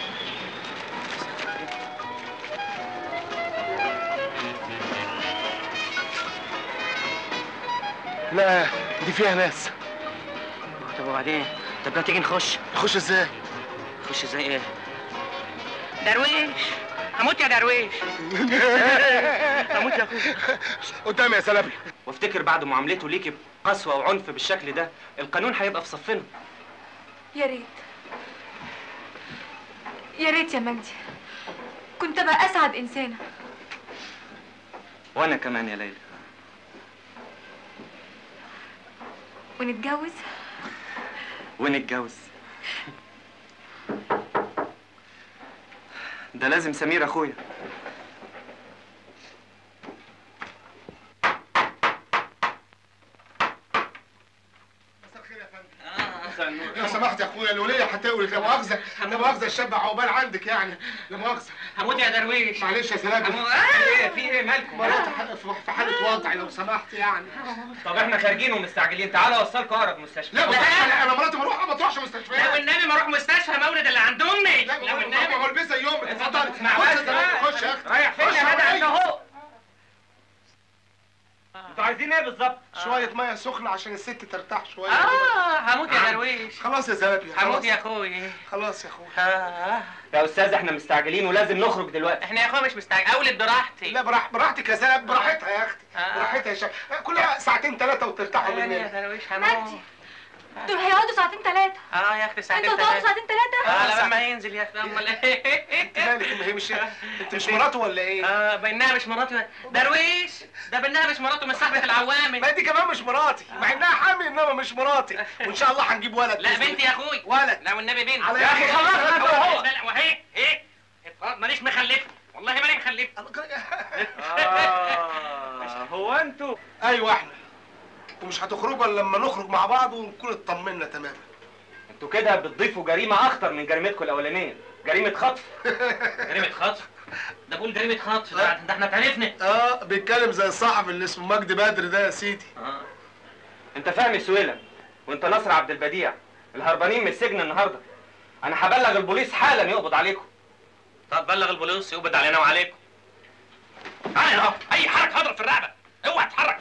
لا دي فيها ناس طب وبعدين طب ما تيجي نخش نخش ازاي؟ نخش ازاي ايه درويش هموت يا درويش هموت يا اخويا قدامي يا سلبي وافتكر بعد معاملته ليكي بقسوه وعنف بالشكل ده القانون هيبقى في صفنا يا ريت يا ريت يا مجدي كنت ابقى اسعد انسانه وانا كمان يا ليلى ونتجوز ونتجوز ده لازم سمير اخويا مساء النور لو سمحت يا اخويا الوليه هتقول لا مؤاخذه لا مؤاخذه الشاب عقبال عندك يعني لا مؤاخذه هموت يا درويش معلش يا سلام هموت ايه في ايه مالكم مرات في حاله وضع لو سمحت يعني طب احنا خارجين ومستعجلين تعالوا اوصلكم اقرب مستشفى لا مستشفى لا انا مراتي بروح ما تروحش مستشفى لو النبي ما اروح مستشفى مولد اللي عند امي لا لو ما النبي هو البسها يوم اتفضل اسمع خش بس يا سلام، خش يا اختي رايح فين خش يا جدع انت عليا. اهو انتوا عايزين ايه بالظبط؟ شويه ميه سخنه عشان الست ترتاح شويه اه هموت يا درويش خلاص يا زلمه هموت يا اخوي خلاص يا اخويا آه. يا استاذ احنا مستعجلين ولازم نخرج دلوقتي احنا يا اخويا مش مستعجل اولد براحتي لا براح براحتك يا زلمه براحتها يا اختي آه. براحتها يا شباب كلها ساعتين ثلاثه وترتاحوا انا يا مننا درويش هموت دول هيقعدوا ساعتين ثلاثة اه يا اختي ساعتين انتوا هتقعدوا تلاتة. ساعتين ثلاثة اه على ما ينزل يا اختي امال ايه انت مالك ما هي مش انت مش مراته ولا ايه؟ اه بانها مش مراتي درويش ده بانها مش مراته من صاحبة العوامل ما دي كمان مش مراتي مع انها حامل انما مش مراتي وان شاء الله هنجيب ولد لا بإذن بنتي يا اخوي ولد لا والنبي بنت على يا اخي يا خلاص أخي، خلاص هو هو. لا لا وهي ايه اتفضل، ماليش مخلف والله مالي مخلف آه هو انتوا ايوه احنا ومش هتخرجوا الا لما نخرج مع بعض ونكون اطمنا تماما انتوا كده بتضيفوا جريمه اخطر من جريمتكم الاولانيه جريمه خطف جريمة خطف ده بقول جريمة خطف ده ده احنا اتعرفنا اه بيتكلم زي الصحفي اللي اسمه مجدي بدر ده يا سيدي اه انت فهمي سويلم وانت نصر عبد البديع الهربانين من السجن النهارده انا هبلغ البوليس حالا يقبض عليكم طب بلغ البوليس يقبض علينا وعليكم تعالى اهو اي حركة هضرب في الرقبة اوعى تتحرك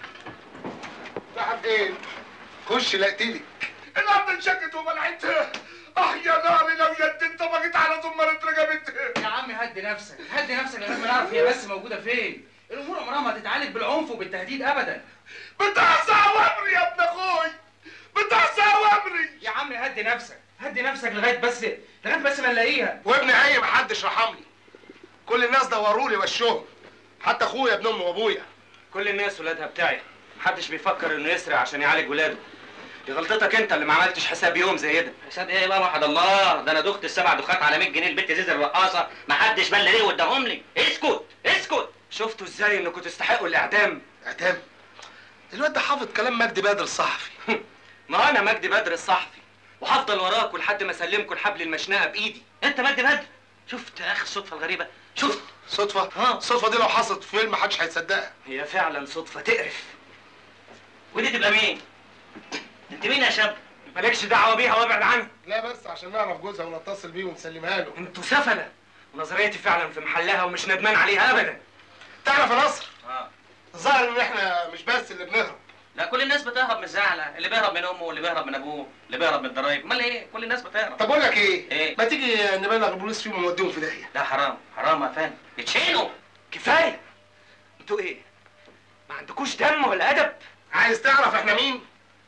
راح فين؟ خش لقتلي الارض انشقت وبلعتها اه يا ناري لو يد انت ما جيت على زمرة رقبتها يا عم هدي نفسك هدي نفسك لغايه ما نعرف هي بس موجوده فين الامور عمرها ما تتعالج بالعنف وبالتهديد ابدا بتعصى اوامري يا ابن اخوي بتعصى اوامري يا عم هدي نفسك هدي نفسك لغايه بس لغايه بس ما نلاقيها وابني عيني محدش رحمني كل الناس دوروا لي وشهم حتى اخويا ابن امي وابويا كل الناس ولادها بتاعي محدش بيفكر انه يسرق عشان يعالج ولاده دي غلطتك انت اللي ما عملتش حساب يوم زي ده حساب ايه لا وحد الله ده انا دخت السبع دخات على 100 جنيه البت زيزر الرقاصه ما حدش بل ليه واداهم لي اسكت اسكت شفتوا ازاي انكم تستحقوا الاعدام اعدام الواد ده حافظ كلام مجدي بدر الصحفي ما انا مجدي بدر الصحفي وهفضل وراكم لحد ما اسلمكم الحبل المشنقه بايدي انت مجدي بدر شفت يا اخي الصدفه الغريبه شفت صدفه اه الصدفه دي لو حصلت في فيلم محدش هيصدقها هي فعلا صدفه تقرف ودي تبقى مين انت مين يا شاب مالكش دعوه بيها وابعد عنها لا بس عشان نعرف جوزها ونتصل بيه ونسلمها له انتوا سفله ونظريتي فعلا في محلها ومش ندمان عليها ابدا تعرف يا نصر اه الظاهر ان احنا مش بس اللي بنهرب لا كل الناس بتهرب من الزعلة اللي بيهرب من امه واللي بيهرب من ابوه اللي بيهرب من الضرايب امال ايه كل الناس بتهرب طب اقول لك ايه ايه ما تيجي نبلغ البوليس فيهم ونوديهم في داهيه لا حرام حرام يا فندم يتشيلوا كفايه انتوا ايه ما عندكوش دم ولا ادب عايز تعرف احنا مين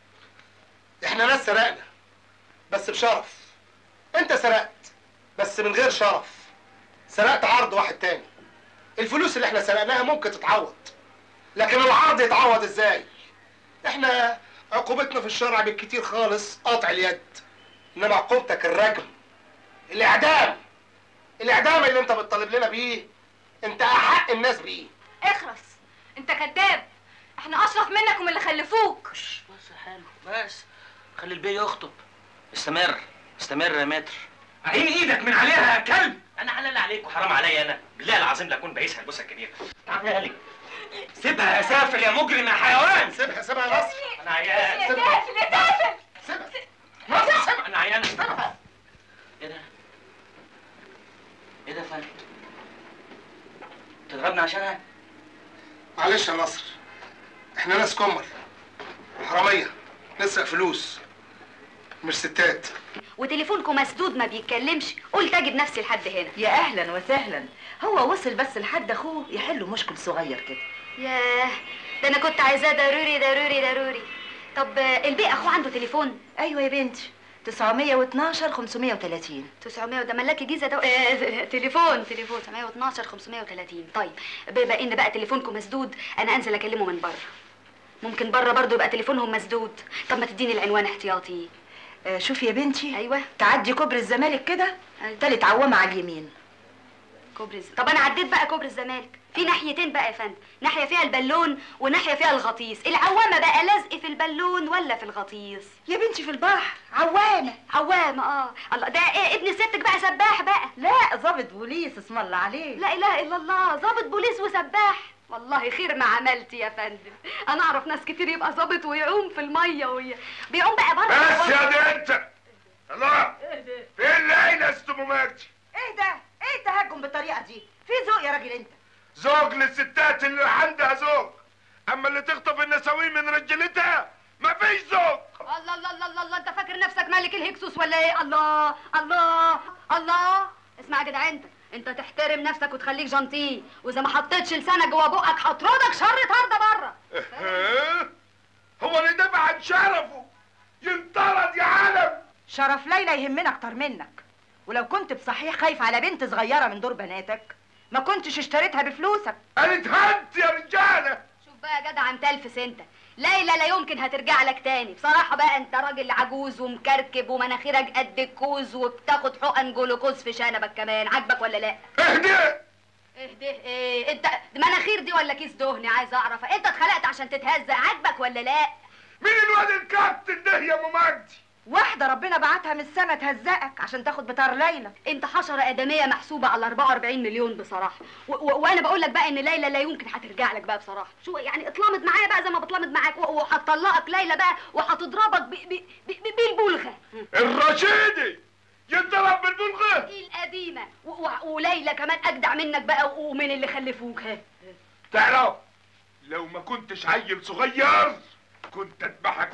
احنا ناس سرقنا بس بشرف انت سرقت بس من غير شرف سرقت عرض واحد تاني الفلوس اللي احنا سرقناها ممكن تتعوض لكن العرض يتعوض ازاي احنا عقوبتنا في الشرع بالكتير خالص قطع اليد انما عقوبتك الرجم الاعدام الاعدام اللي انت بتطالب لنا بيه انت احق الناس بيه اخرس انت كذاب احنا اشرف منك ومن اللي خلفوك بس حلو بس خلي البيه يخطب استمر استمر يا متر عين ايدك من عليها يا كلب انا حلال عليك وحرام عليا انا بالله العظيم لا اكون بايسها البوسه الكبيره تعالى لي سيبها يا سافل يا مجرم يا حيوان سيبها سيبها يا نصر انا عيان سيبها سيبها نصر سيبها انا عيان ايه ده ايه ده يا فندم تضربني عشانها معلش يا نصر احنا ناس كمر حرامية نسرق فلوس مش ستات وتليفونكم مسدود ما بيتكلمش قلت اجي بنفسي لحد هنا يا اهلا وسهلا هو وصل بس لحد اخوه يحل مشكل صغير كده ياه ده انا كنت عايزاه ضروري ضروري ضروري طب آه، البيه اخوه عنده تليفون ايوه يا بنتي 912 530 900 وده ملاكي جيزه ده آه، تليفون تليفون 912 530 طيب بما ان بقى تليفونكم مسدود انا انزل اكلمه من بره ممكن بره برضه يبقى تليفونهم مسدود طب ما تديني العنوان احتياطي آه شوفي يا بنتي ايوه تعدي كوبري الزمالك كده أيوة. تالت عوامة على اليمين كوبري الز- طب انا عديت بقى كوبري الزمالك في ناحيتين بقى يا فندم ناحيه فيها البالون وناحيه فيها الغطيس العوامه بقى لازق في البالون ولا في الغطيس يا بنتي في البحر عوامه عوامه اه الله ده ايه ابن ستك بقى سباح بقى لا ظابط بوليس اسم الله عليه لا اله الا الله ظابط بوليس وسباح والله خير ما عملت يا فندم انا اعرف ناس كتير يبقى ظابط ويعوم في الميه وي... بيعوم بقى بره بس يا دي انت الله فين ليلى استم مجدي ايه ده ايه التهجم بالطريقه دي في ذوق يا راجل انت زوج للستات اللي عندها زوج اما اللي تخطف النساوين من رجلتها مفيش زوج الله الله الله الله, الله. انت فاكر نفسك ملك الهكسوس ولا ايه الله الله الله اسمع يا جدع انت انت تحترم نفسك وتخليك جنطيه واذا ما حطيتش لسانك جوه بقك هطردك شر طرده بره ها؟ هو اللي دافع عن شرفه ينطرد يا عالم شرف ليلى يهمنا اكتر منك ولو كنت بصحيح خايف على بنت صغيره من دور بناتك ما كنتش اشتريتها بفلوسك قالت هنت يا رجاله شوف بقى يا جدع انت الفس انت ليلى لا يمكن هترجع لك تاني بصراحة بقى انت راجل عجوز ومكركب ومناخيرك قد الكوز وبتاخد حقن جلوكوز في شنبك كمان عاجبك ولا لا؟ اهدي اهدي ايه انت مناخير دي ولا كيس دهني عايز اعرف انت اتخلقت عشان تتهزق عاجبك ولا لا؟ مين الواد الكابتن ده يا ام مجدي واحده ربنا بعتها من السما تهزقك عشان تاخد بتار ليلى انت حشرة آدمية محسوبة على 44 مليون بصراحة و- و- وانا بقول لك بقى ان ليلى لا يمكن هترجع لك بقى بصراحة شو يعني اتلمت معايا بقى زي ما بتلمت معاك و- وهتطلقك ليلى بقى وهتضربك ب- ب- ب- ب- بالبلغة الرشيدي يتضرب بالبلغه القديمة و- و- وليلى كمان اجدع منك بقى و- ومن اللي خلفوك ها تعرف لو ما كنتش عيل صغير كنت اذبحك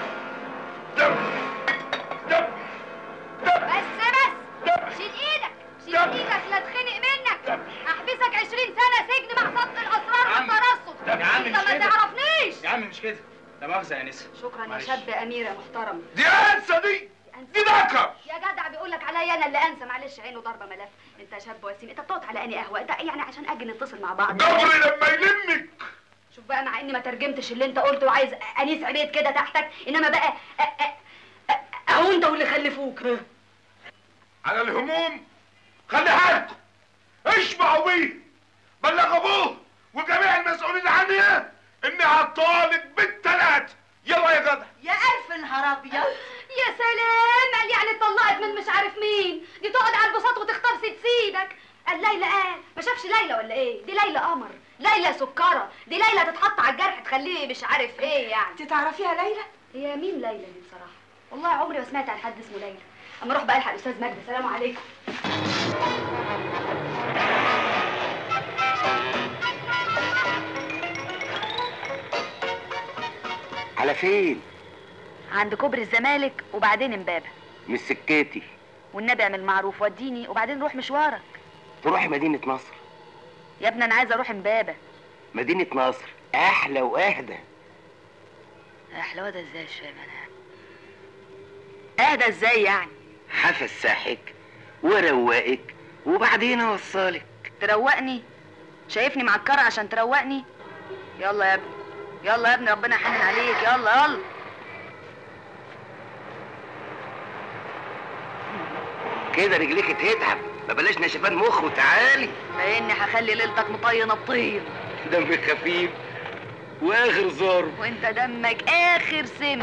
دم دم بس بس شيل ايدك شيل ايدك لا اتخنق منك احبسك 20 سنة سجن مع سبق الاسرار عم. والترصد يا عم انت مش ما كده. تعرفنيش يا عم مش كده لا مؤاخذة يا نسا شكرا يا معلش. شاب اميرة محترم دي انسه دي دي ذكر يا جدع بيقول لك عليا انا اللي انسى معلش عينه ضربه ملف انت شاب وسيم انت بتقعد على اني قهوه انت يعني عشان اجي نتصل مع بعض جبري لما يلمك شوف بقى مع اني ما ترجمتش اللي انت قلته وعايز انيس عبيد كده تحتك انما بقى أ- أ- أ- اهو انت واللي خلفوك ها. على الهموم خلي حالكم اشبعوا بيه بلغ ابوه وجميع المسؤولين عنها اني هطالب بالثلاث يلا يا جدع يا الف نهار ابيض يا سلام قال يعني اتطلقت من مش عارف مين دي تقعد على البساط وتختار ست سيدك قال ليلى قال ما شافش ليلى ولا ايه دي ليلى قمر ليلى سكره دي ليلى تتحط على الجرح تخليه مش عارف ايه يعني انت تعرفيها ليلى هي مين ليلى دي بصراحه والله عمري ما سمعت عن حد اسمه ليلى اما اروح بقى الحق الاستاذ مجدي سلام عليكم على فين؟ عند كوبري الزمالك وبعدين امبابه مش سكتي والنبي اعمل معروف وديني وبعدين روح مشوارك تروحي مدينة نصر يا ابني انا عايزه اروح امبابه مدينة نصر أحلى وأهدى احلى وده ازاي مش فاهم انا اهدى ازاي يعني هفسحك وروقك وبعدين أوصلك تروقني شايفني معكره عشان تروقني يلا يا ابني يلا يا ابني ربنا يحنن عليك يلا يلا كده رجليك تتعب ما بلاش نشفان مخ وتعالي لاني هخلي ليلتك مطينه بطين دم خفيف واخر ضرب وانت دمك اخر سم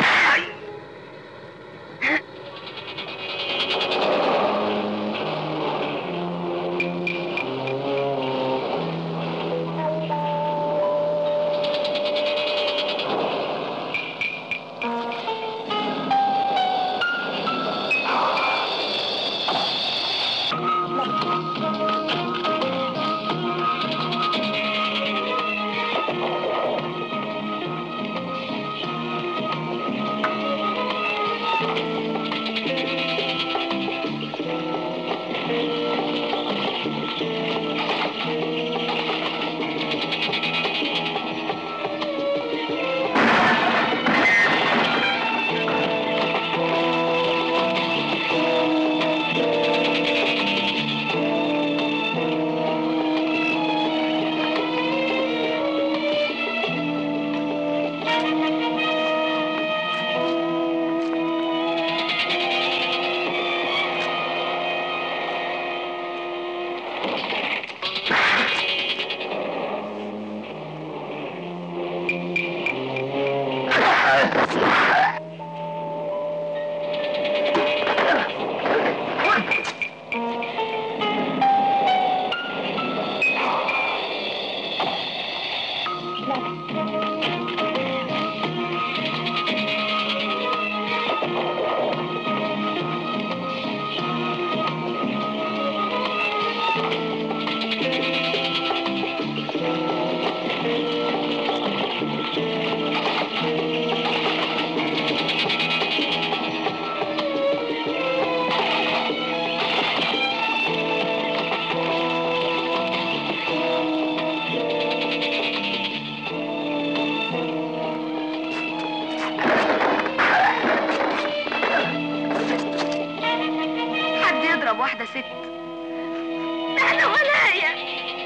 حد يضرب واحدة ست ده انا ولاية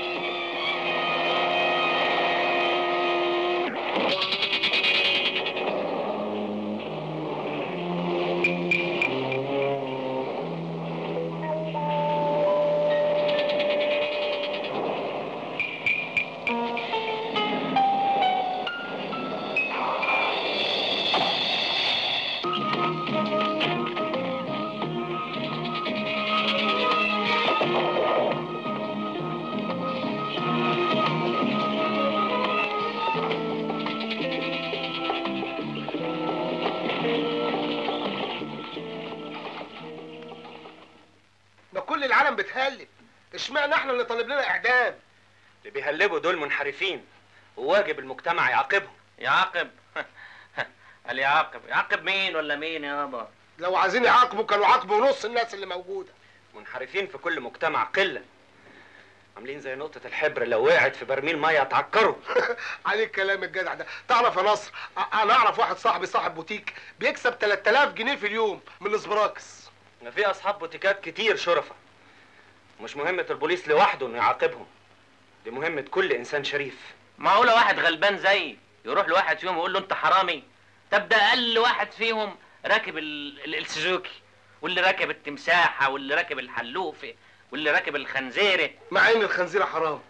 ما كل العالم بتهلب اشمعنى احنا اللي طالب لنا اعدام اللي بيهلبوا دول منحرفين وواجب المجتمع يعاقبهم يعاقب قال يعاقب يعاقب مين ولا مين يابا لو عايزين يعاقبوا كانوا عاقبوا نص الناس اللي موجوده منحرفين في كل مجتمع قله عاملين زي نقطة الحبر لو وقعت في برميل مية اتعكروا عليك كلام الجدع ده تعرف يا نصر أ- انا اعرف واحد صاحبي صاحب بوتيك بيكسب 3000 جنيه في اليوم من الاسبراكس ما في اصحاب بوتيكات كتير شرفة مش مهمة البوليس لوحده انه يعاقبهم دي مهمة كل انسان شريف معقولة واحد غلبان زيي يروح لواحد فيهم يقول له انت حرامي طب ده اقل واحد فيهم راكب ال- ال- السوزوكي واللي راكب التمساحة واللي راكب الحلوفة واللي راكب الخنزيرة مع ان الخنزيره حرام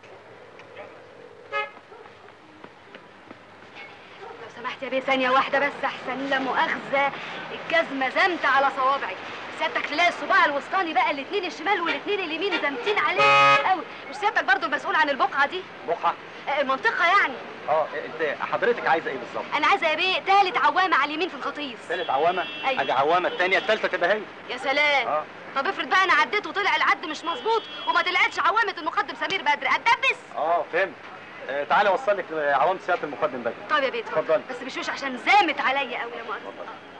لو سمحت يا بيه ثانية واحدة بس أحسن لا مؤاخذة الجزمة زمت على صوابعي سيادتك تلاقي الصباع الوسطاني بقى الاتنين الشمال والاتنين اليمين زمتين عليه قوي مش سيادتك برضو المسؤول عن البقعة دي بقعة آه، المنطقة يعني اه انت حضرتك عايزه ايه بالظبط؟ أنا عايزة يا بيه تالت عوامة على اليمين في الخطيف ثالث عوامه أيوة. حاجه عوامه الثانيه الثالثه تبقى هي يا سلام اه طب افرض بقى أنا عديت وطلع العد مش مظبوط وما طلعتش عوامة المقدم سمير بدر أتدبس اه فهمت آه تعالى اوصل لك عوامه سياده المقدم بدري طيب يا بيه اتفضلي بس بشوش عشان زامت عليا قوي يا مؤاخذة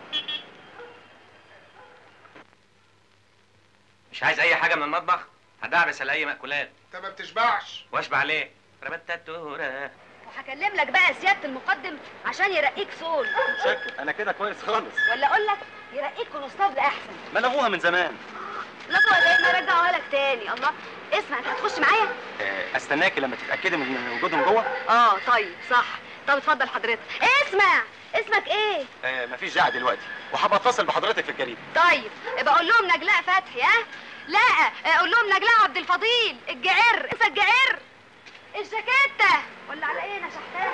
مش عايز اي حاجة من المطبخ هدعبس على اي مأكولات انت ما بتشبعش واشبع ليه ربتاتورة وهكلم لك بقى سيادة المقدم عشان يرقيك صول شكل انا كده كويس خالص ولا اقول لك يرقيك كونستابل احسن ما لغوها من زمان لقوا زي ما رجعوها لك تاني الله اسمع انت هتخش معايا آه استناكي لما تتاكدي من وجودهم جوه اه طيب صح طب اتفضل حضرتك اسمع اسمك ايه آه مفيش داعي دلوقتي وهبقى اتصل بحضرتك في الجريده طيب ابقى قول لهم نجلاء فتحي ها لا آه، قول لهم نجلاء عبد الفضيل الجعر انسى الجعر الجاكيته ولا على ايه انا شحتها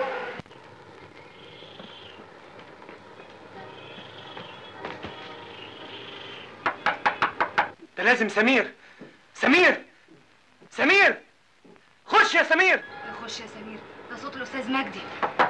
ده لازم سمير سمير سمير خش يا سمير خش يا سمير ده صوت الاستاذ مجدي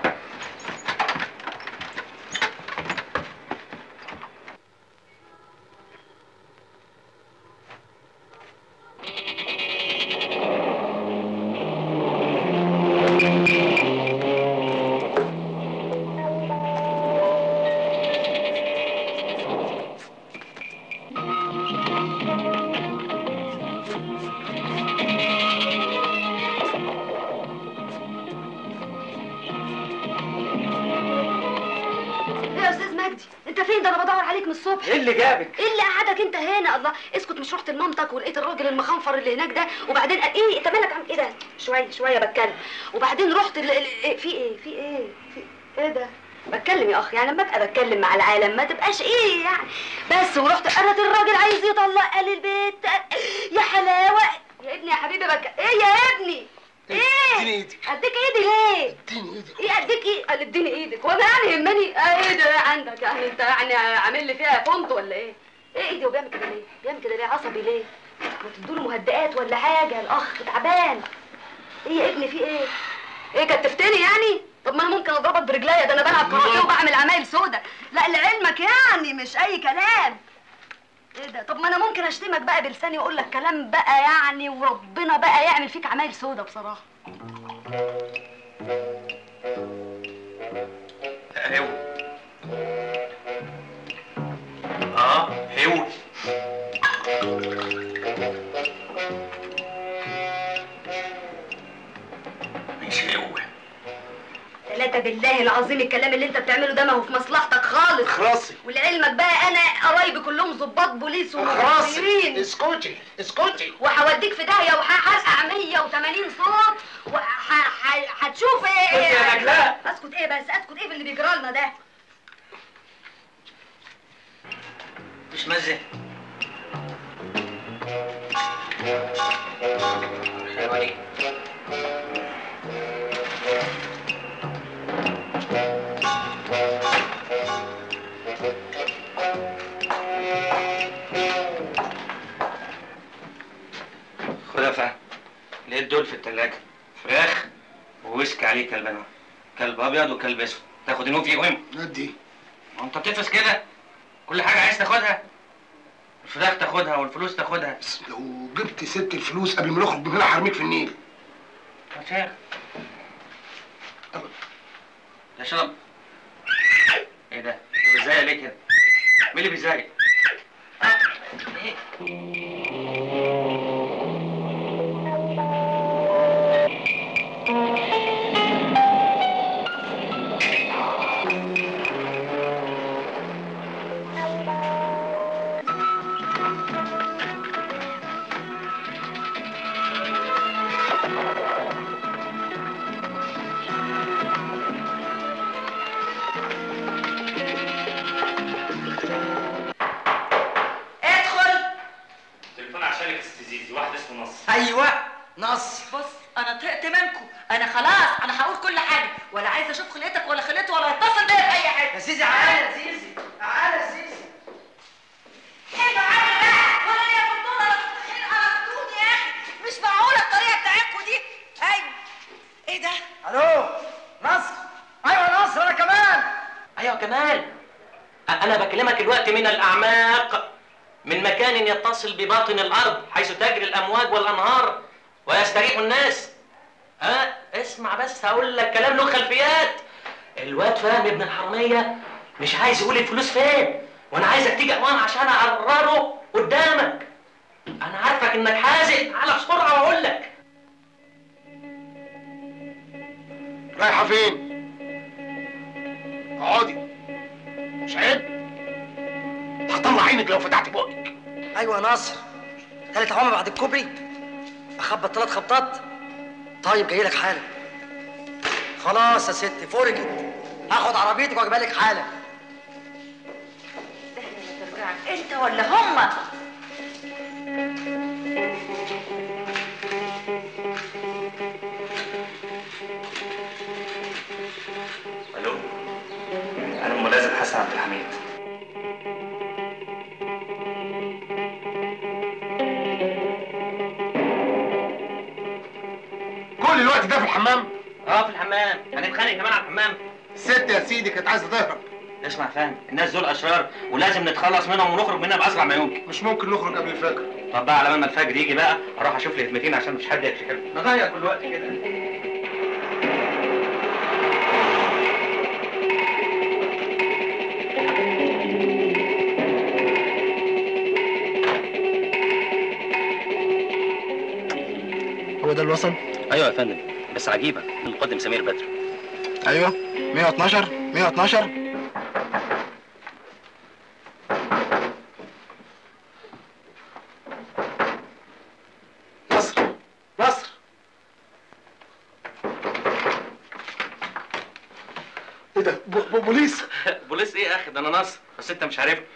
ايه يا استاذ مجدي انت فين ده انا بدور عليك من الصبح ايه اللي جابك؟ ايه اللي قعدك انت هنا الله اسكت مش رحت لمامتك ولقيت الراجل المخنفر اللي هناك ده وبعدين قال ايه انت مالك عم ايه ده شويه شويه بتكلم وبعدين رحت ل... ل... إيه في ايه في ايه في ايه ده بتكلم يا اخ يعني لما ابقى بتكلم مع العالم ما تبقاش ايه يعني بس ورحت قالت الراجل عايز يطلق قال البيت يا حلاوه يا ابني يا حبيبي بك ايه يا ابني ايه اديني ايدك اديك ايدي ليه اديني ايدك ايه اديك ايه قال اديني ايدك وانا يعني يهمني آه، ايه ده عندك يعني انت يعني عامل لي فيها فونت ولا ايه ايه ايدي وبيعمل كده ليه بيعمل كده ليه عصبي ليه ما تدوله مهدئات ولا حاجه الاخ تعبان ايه يا ابني في ايه ايه كتفتني يعني طب ما انا ممكن اضربك برجليا ده انا بلعب كاراتيه وبعمل عمايل سودا لا لعلمك يعني مش اي كلام ايه ده طب ما انا ممكن اشتمك بقى بلساني واقول لك كلام بقى يعني وربنا بقى يعمل فيك عمايل سودا بصراحه هو اه هو مش هو ثلاثة بالله العظيم الكلام اللي انت بتعمله ده ما هو في مصلحتك خالص اخرسي ولعلمك بقى انا قرايبي كلهم ضباط بوليس اخرسي ومخابرين اسكتي اسكتي وهوديك في داهيه وهحرقع 180 صوت وهتشوف ايه اسكت يا نجلاء. اسكت ايه بس اسكت ايه باللي بيجرى لنا ده مش مزه حلو عليك خد يا فهد لقيت دول في التلاجة فراخ وويسك عليه كلب كلب ابيض وكلب اسود تاخد انهم فيهم ندي ما انت بتفلس كده كل حاجه عايز تاخدها الفراخ تاخدها والفلوس تاخدها لو جبت ست الفلوس قبل ما نخرج من هنا هرميك في النيل يا شيخ اشرب ايه ده؟ انت بتزايق ليه كده؟ مين اللي بيزايق؟ ادخل تليفون عشانك استزيزي واحد اسمه نصر ايوه نصر بص انا طقت منكم انا خلاص انا هقول كل حاجه ولا عايزه اشوف خلقتك ولا خلقته ولا اتصل بيا في اي حاجه يا زيزي تعالى يا زيزي تعالى يا زيزي ايه تعالى بقى ولا ليا في الدور ولا في الطحين قرفتوني يا اخي مش معقوله الطريقه بتاعتكم دي ايوه ايه ده الو نصر ايوه نصر انا كمان ايوه كمال أ- انا بكلمك الوقت من الاعماق من مكان يتصل بباطن الارض حيث تجري الامواج والانهار ويستريح الناس ها اسمع بس هقول لك كلام له خلفيات الواد فهمي ابن الحراميه مش عايز يقول الفلوس فين وانا عايزك تيجي اوان عشان اقرره قدامك انا عارفك انك حازق على بسرعه واقول لك رايحه فين اقعدي مش عيب هطلع عينك لو فتحت بقك ايوه يا نصر تالت عمر بعد الكوبري اخبط ثلاث خبطات طيب جاي لك حالا خلاص يا ستي فرجت هاخد عربيتك واجيبها لك حالا انت ولا هما الو انا الملازم حسن عبد الحميد كل الوقت ده في الحمام اه في الحمام هنتخانق كمان على الحمام الست يا سيدي كانت عايزه تهرب اسمع فاهم الناس دول اشرار ولازم نتخلص منهم ونخرج منها باسرع ما يمكن مش ممكن نخرج قبل الفجر طب بقى على ما الفجر يجي بقى اروح اشوف لي هدمتين عشان مش حد يكشف نغير كل وقت كده هو ده الوصل ايوه يا فندم بس عجيبه المقدم سمير بدر ايوه 112 112 نصر نصر ايه ده ب- ب- بوليس بوليس ايه يا اخي ده انا نصر بس انت مش عارف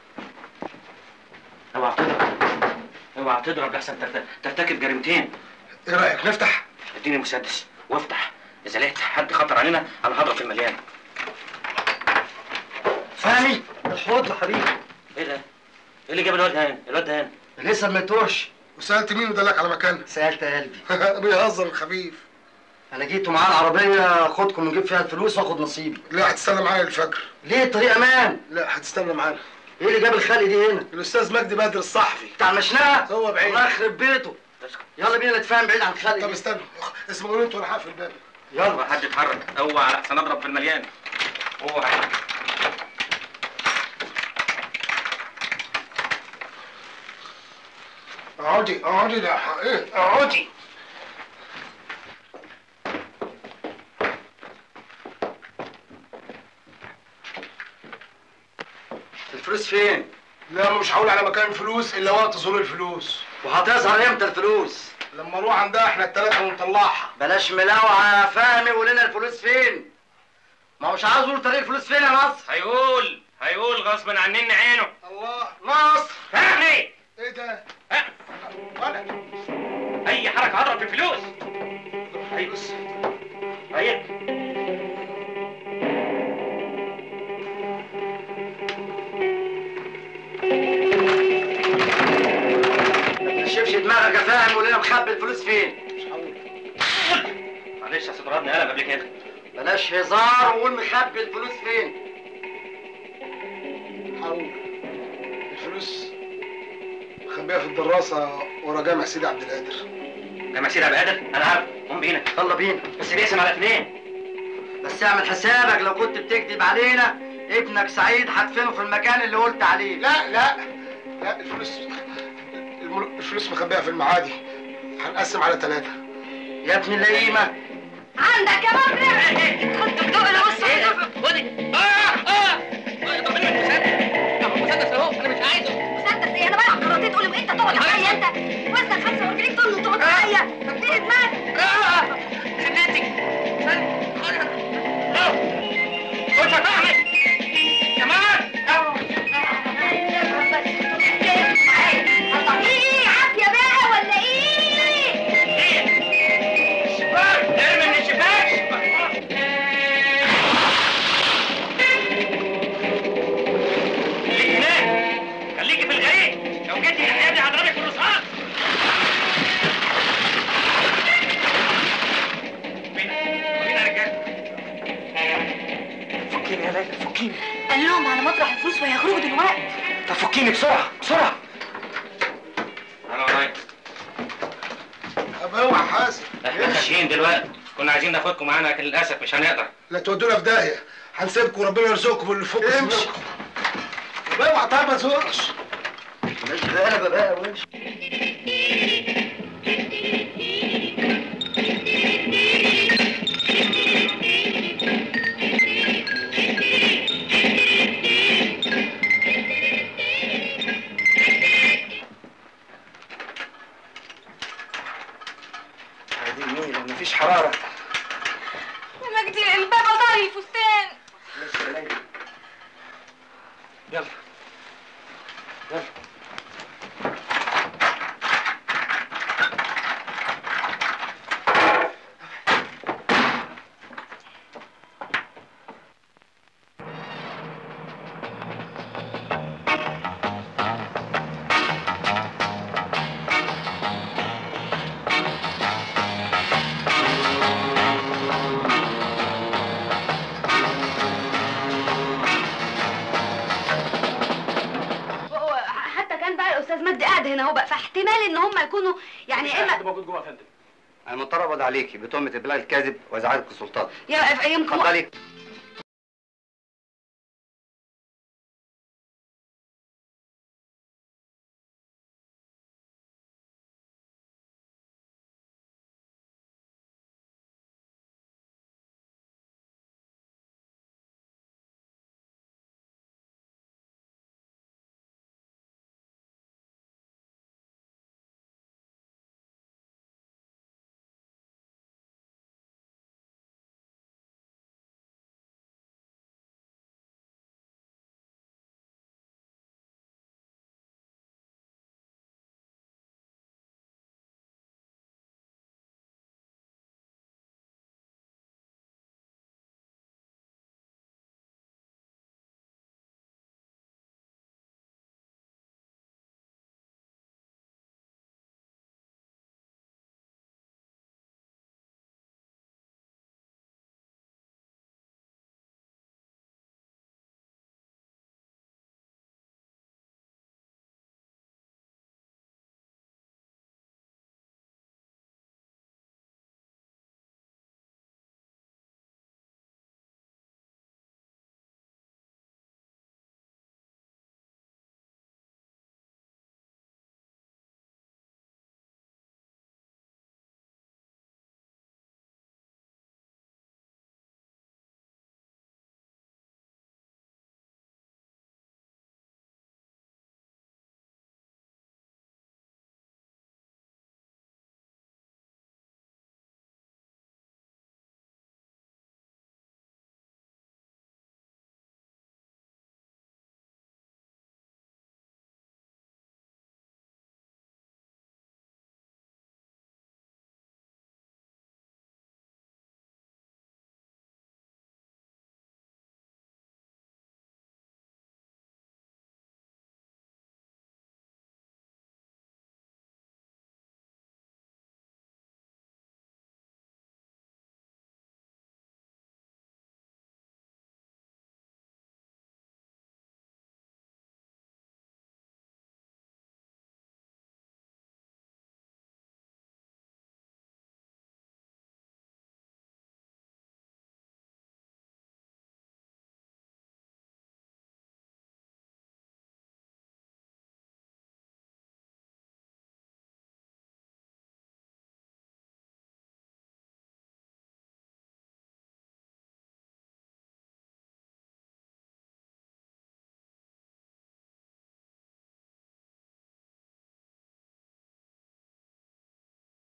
اوعى تضرب اوعى تضرب لحسن ترت- ترتكب جريمتين ايه رايك نفتح اديني مسدس وافتح اذا لقيت حد خطر علينا انا هضرب في المليان فهمي الحوض يا حبيبي ايه ده؟ ايه اللي جاب الواد هان؟ الواد ده هان لسه ما متوش وسالت مين ودلك على مكان سالت قلبي بيهزر الخفيف انا جيت ومعاه العربيه اخدكم ونجيب فيها الفلوس واخد نصيبي لا هتستنى معايا الفجر ليه الطريق امان لا هتستنى معانا ايه اللي جاب الخلق دي هنا الاستاذ مجدي بدر الصحفي بتاع المشنقه هو بعيد الله يخرب بيته يلا بينا نتفاهم بعيد عن الخلق طب استنى اسمعوا انتوا وانا هقفل الباب يلا حد يتحرك اوعى على احسن اضرب في المليان اوعى اقعدي اقعدي لا ايه اقعدي الفلوس فين؟ لا مش هقول على مكان الفلوس الا وقت ظهور الفلوس وهتظهر امتى الفلوس؟ لما نروح عندها احنا التلاته ونطلعها بلاش ملاوعه يا فهمي وقول لنا الفلوس فين؟ ما هو مش عاوز يقول طريق الفلوس فين يا نصر؟ هيقول هيقول غصب عننا عينه الله نصر فهمي ايه ده؟ اي حركه هضرب في الفلوس هي بص هي ما تنشفش دماغك يا فاهم وقول لنا مخبي الفلوس فين؟ معلش يا ضربني قلم قبل كده بلاش هزار وقول مخبي الفلوس فين؟ هقول الفلوس مخبيها في الدراسه ورا جامع سيدي عبد القادر جامع سيدي عبد القادر انا عارف قوم بينا يلا بينا بس بيقسم على اثنين بس اعمل حسابك لو كنت بتكذب علينا ابنك سعيد هدفنه في المكان اللي قلت عليه لا لا لا الفلوس المل- الفلوس مخبيها في المعادي هنقسم على ثلاثه يا ابن اللئيمه عندك يا مبرم انت بتدق القصه خدي اه اه طب انا مسدس اهو مسدس اهو انا مش عايزه مسدس ايه انا بلعب كاراتيه تقول لي انت تقعد معايا انت وزنك 45 طن وتقعد معايا اديني دماغك خليتك خش يا فهمي كمان ايه عافيه بقى ولا ايه؟ شباك ارمي من الشباك خليك هناك خليكي في الغريق لو جيتي هنا يا ابني هضربك بالرصاص مين مين يا رجاله فكيني يا ليلى فكيني قال لهم على مطرح الفلوس وهيخرجوا دلوقتي طب فكيني بسرعه بسرعه انا ورايا طب اوعى حاسب احنا ماشيين دلوقتي كنا عايزين ناخدكم معانا لكن للاسف مش هنقدر لا تودونا في داهيه هنسيبكم وربنا يرزقكم اللي فوق امشي طب اوعى طيب ما تزورش مش غالبه بقى وامشي هذه النيلة مفيش حرارة يا مجدي البابا ضايع فستان لسه ليلى يلا يلا هو حتى كان بقى الاستاذ مجدي قاعد هنا اهو بقى فاحتمال ان هم يكونوا يعني يا اما موجود جوه يا فندم انا مضطر اقبض عليكي بتهمه ابلاغ الكاذب وازعاج السلطات يا يمكن اتفضلي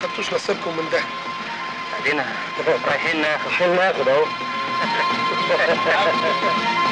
خدتوش نصيبكم من ده ادينا رايحين ناخد رايحين ناخد اهو